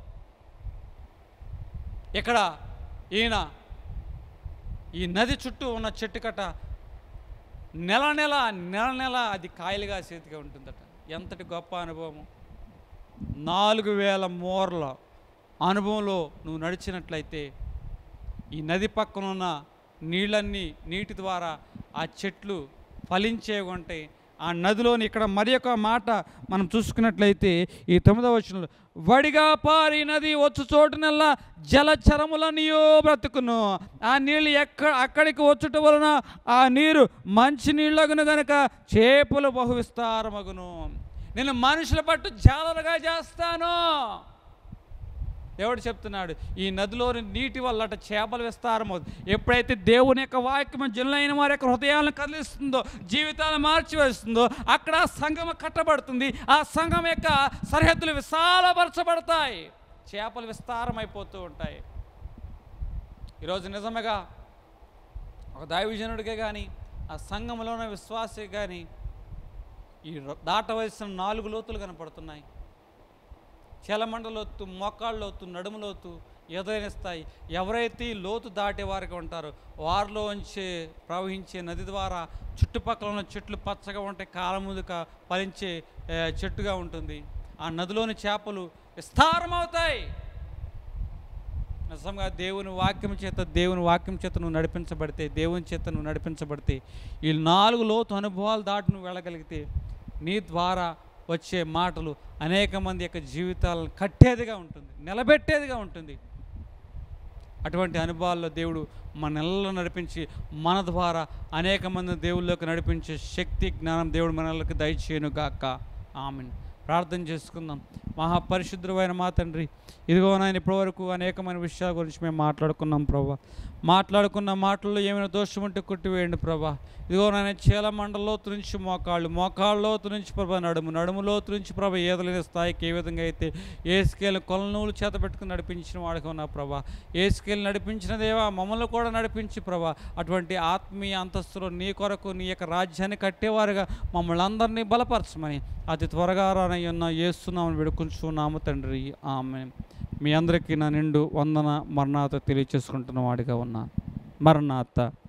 ఇక్కడ ఈయన ఈ నది చుట్టూ ఉన్న చెట్టు కట్ట నెల నెల నెల నెల అది కాయలుగా చేతిగా ఉంటుందట ఎంతటి గొప్ప అనుభవము నాలుగు వేల మూరల అనుభవంలో నువ్వు నడిచినట్లయితే ఈ నది పక్కన ఉన్న నీళ్ళన్నీ నీటి ద్వారా ఆ చెట్లు ఫలించే ఉంటాయి ఆ నదిలోని ఇక్కడ మరి ఒక మాట మనం చూసుకున్నట్లయితే ఈ తొమ్మిదవ వచనంలో వడిగా పారి నది వచ్చు చోటునల్లా జలచరములనియో బ్రతుకును ఆ నీళ్ళు ఎక్కడ అక్కడికి వచ్చుట వలన ఆ నీరు మంచి నీళ్ళగును గనుక చేపలు బహు విస్తారమగును నేను మనుషుల పట్టు జాలరుగా చేస్తాను దేవుడు చెప్తున్నాడు ఈ నదిలోని నీటి వల్లట చేపలు విస్తారమవుతుంది ఎప్పుడైతే దేవుని యొక్క వాక్యం జనులైన వారి యొక్క హృదయాలను కదిలిస్తుందో జీవితాలను మార్చివేస్తుందో అక్కడ ఆ సంఘం కట్టబడుతుంది ఆ సంఘం యొక్క సరిహద్దులు విశాలపరచబడతాయి చేపలు విస్తారమైపోతూ ఉంటాయి ఈరోజు నిజమేగా ఒక దైవజనుడికే కానీ ఆ సంఘంలో ఉన్న విశ్వాసే కానీ ఈ రొ- దాటవలసిన నాలుగు లోతులు కనపడుతున్నాయి చలమండలోతు మోకాళ్ళలోతు నడుములోతు ఎదురైన స్థాయి ఎవరైతే ఈ లోతు దాటేవారికి ఉంటారో వారిలోంచి ప్రవహించే నది ద్వారా చుట్టుపక్కల ఉన్న చెట్లు పచ్చగా ఉంటాయి కాలముదుక ఫలించే ఏ, చెట్టుగా ఉంటుంది ఆ నదిలోని చేపలు విస్తారమవుతాయి నిజంగా దేవుని వాక్యం చేత దేవుని వాక్యం చేత నువ్వు నడిపించబడితే దేవుని చేత నువ్వు నడిపించబడితే ఈ నాలుగు లోతు అనుభవాలు దాటి నువ్వు వెళ్ళగలిగితే నీ ద్వారా వచ్చే మాటలు అనేక మంది యొక్క జీవితాలను కట్టేదిగా ఉంటుంది నిలబెట్టేదిగా ఉంటుంది అటువంటి అనుభవాల్లో దేవుడు మన నెలలో నడిపించి మన ద్వారా అనేక మంది దేవుళ్ళలోకి నడిపించే శక్తి జ్ఞానం దేవుడు మనలకు దయచేయను గాక ఆమెన్ ప్రార్థన చేసుకుందాం మహాపరిశుద్ధమైన మా తండ్రి ఇదిగో నాయన ఇప్పటివరకు అనేకమైన విషయాల గురించి మేము మాట్లాడుకున్నాం ప్రభా మాట్లాడుకున్న మాటల్లో ఏమైనా దోషం ఉంటే కొట్టివేయండి ప్రభా ఇదిగో నాయన చీల మండలోతు నుంచి మోకాళ్ళు మోకాళ్ళలోతు నుంచి ప్రభా నడుము నడుములోతు నుంచి ప్రభా ఏదలేని స్థాయికి ఏ విధంగా అయితే ఏ స్కేల్ కొలనూలు చేత పెట్టుకుని నడిపించిన వాడిగా ఉన్నా ప్రభా ఏ స్కేల్ నడిపించిన దేవా మమ్మల్ని కూడా నడిపించి ప్రభా అటువంటి ఆత్మీయ అంతస్తులో నీ కొరకు నీ యొక్క రాజ్యాన్ని కట్టేవారుగా మమ్మల్ని అందరినీ బలపరచమని అతి త్వరగా రానయ్యున్న ఏస్తున్నామని వేడుకుంటున్నాము తండ్రి ఆమె మీ అందరికీ నా నిండు వందన మరణాత తెలియచేసుకుంటున్న వాడిగా ఉన్నాను మరణాత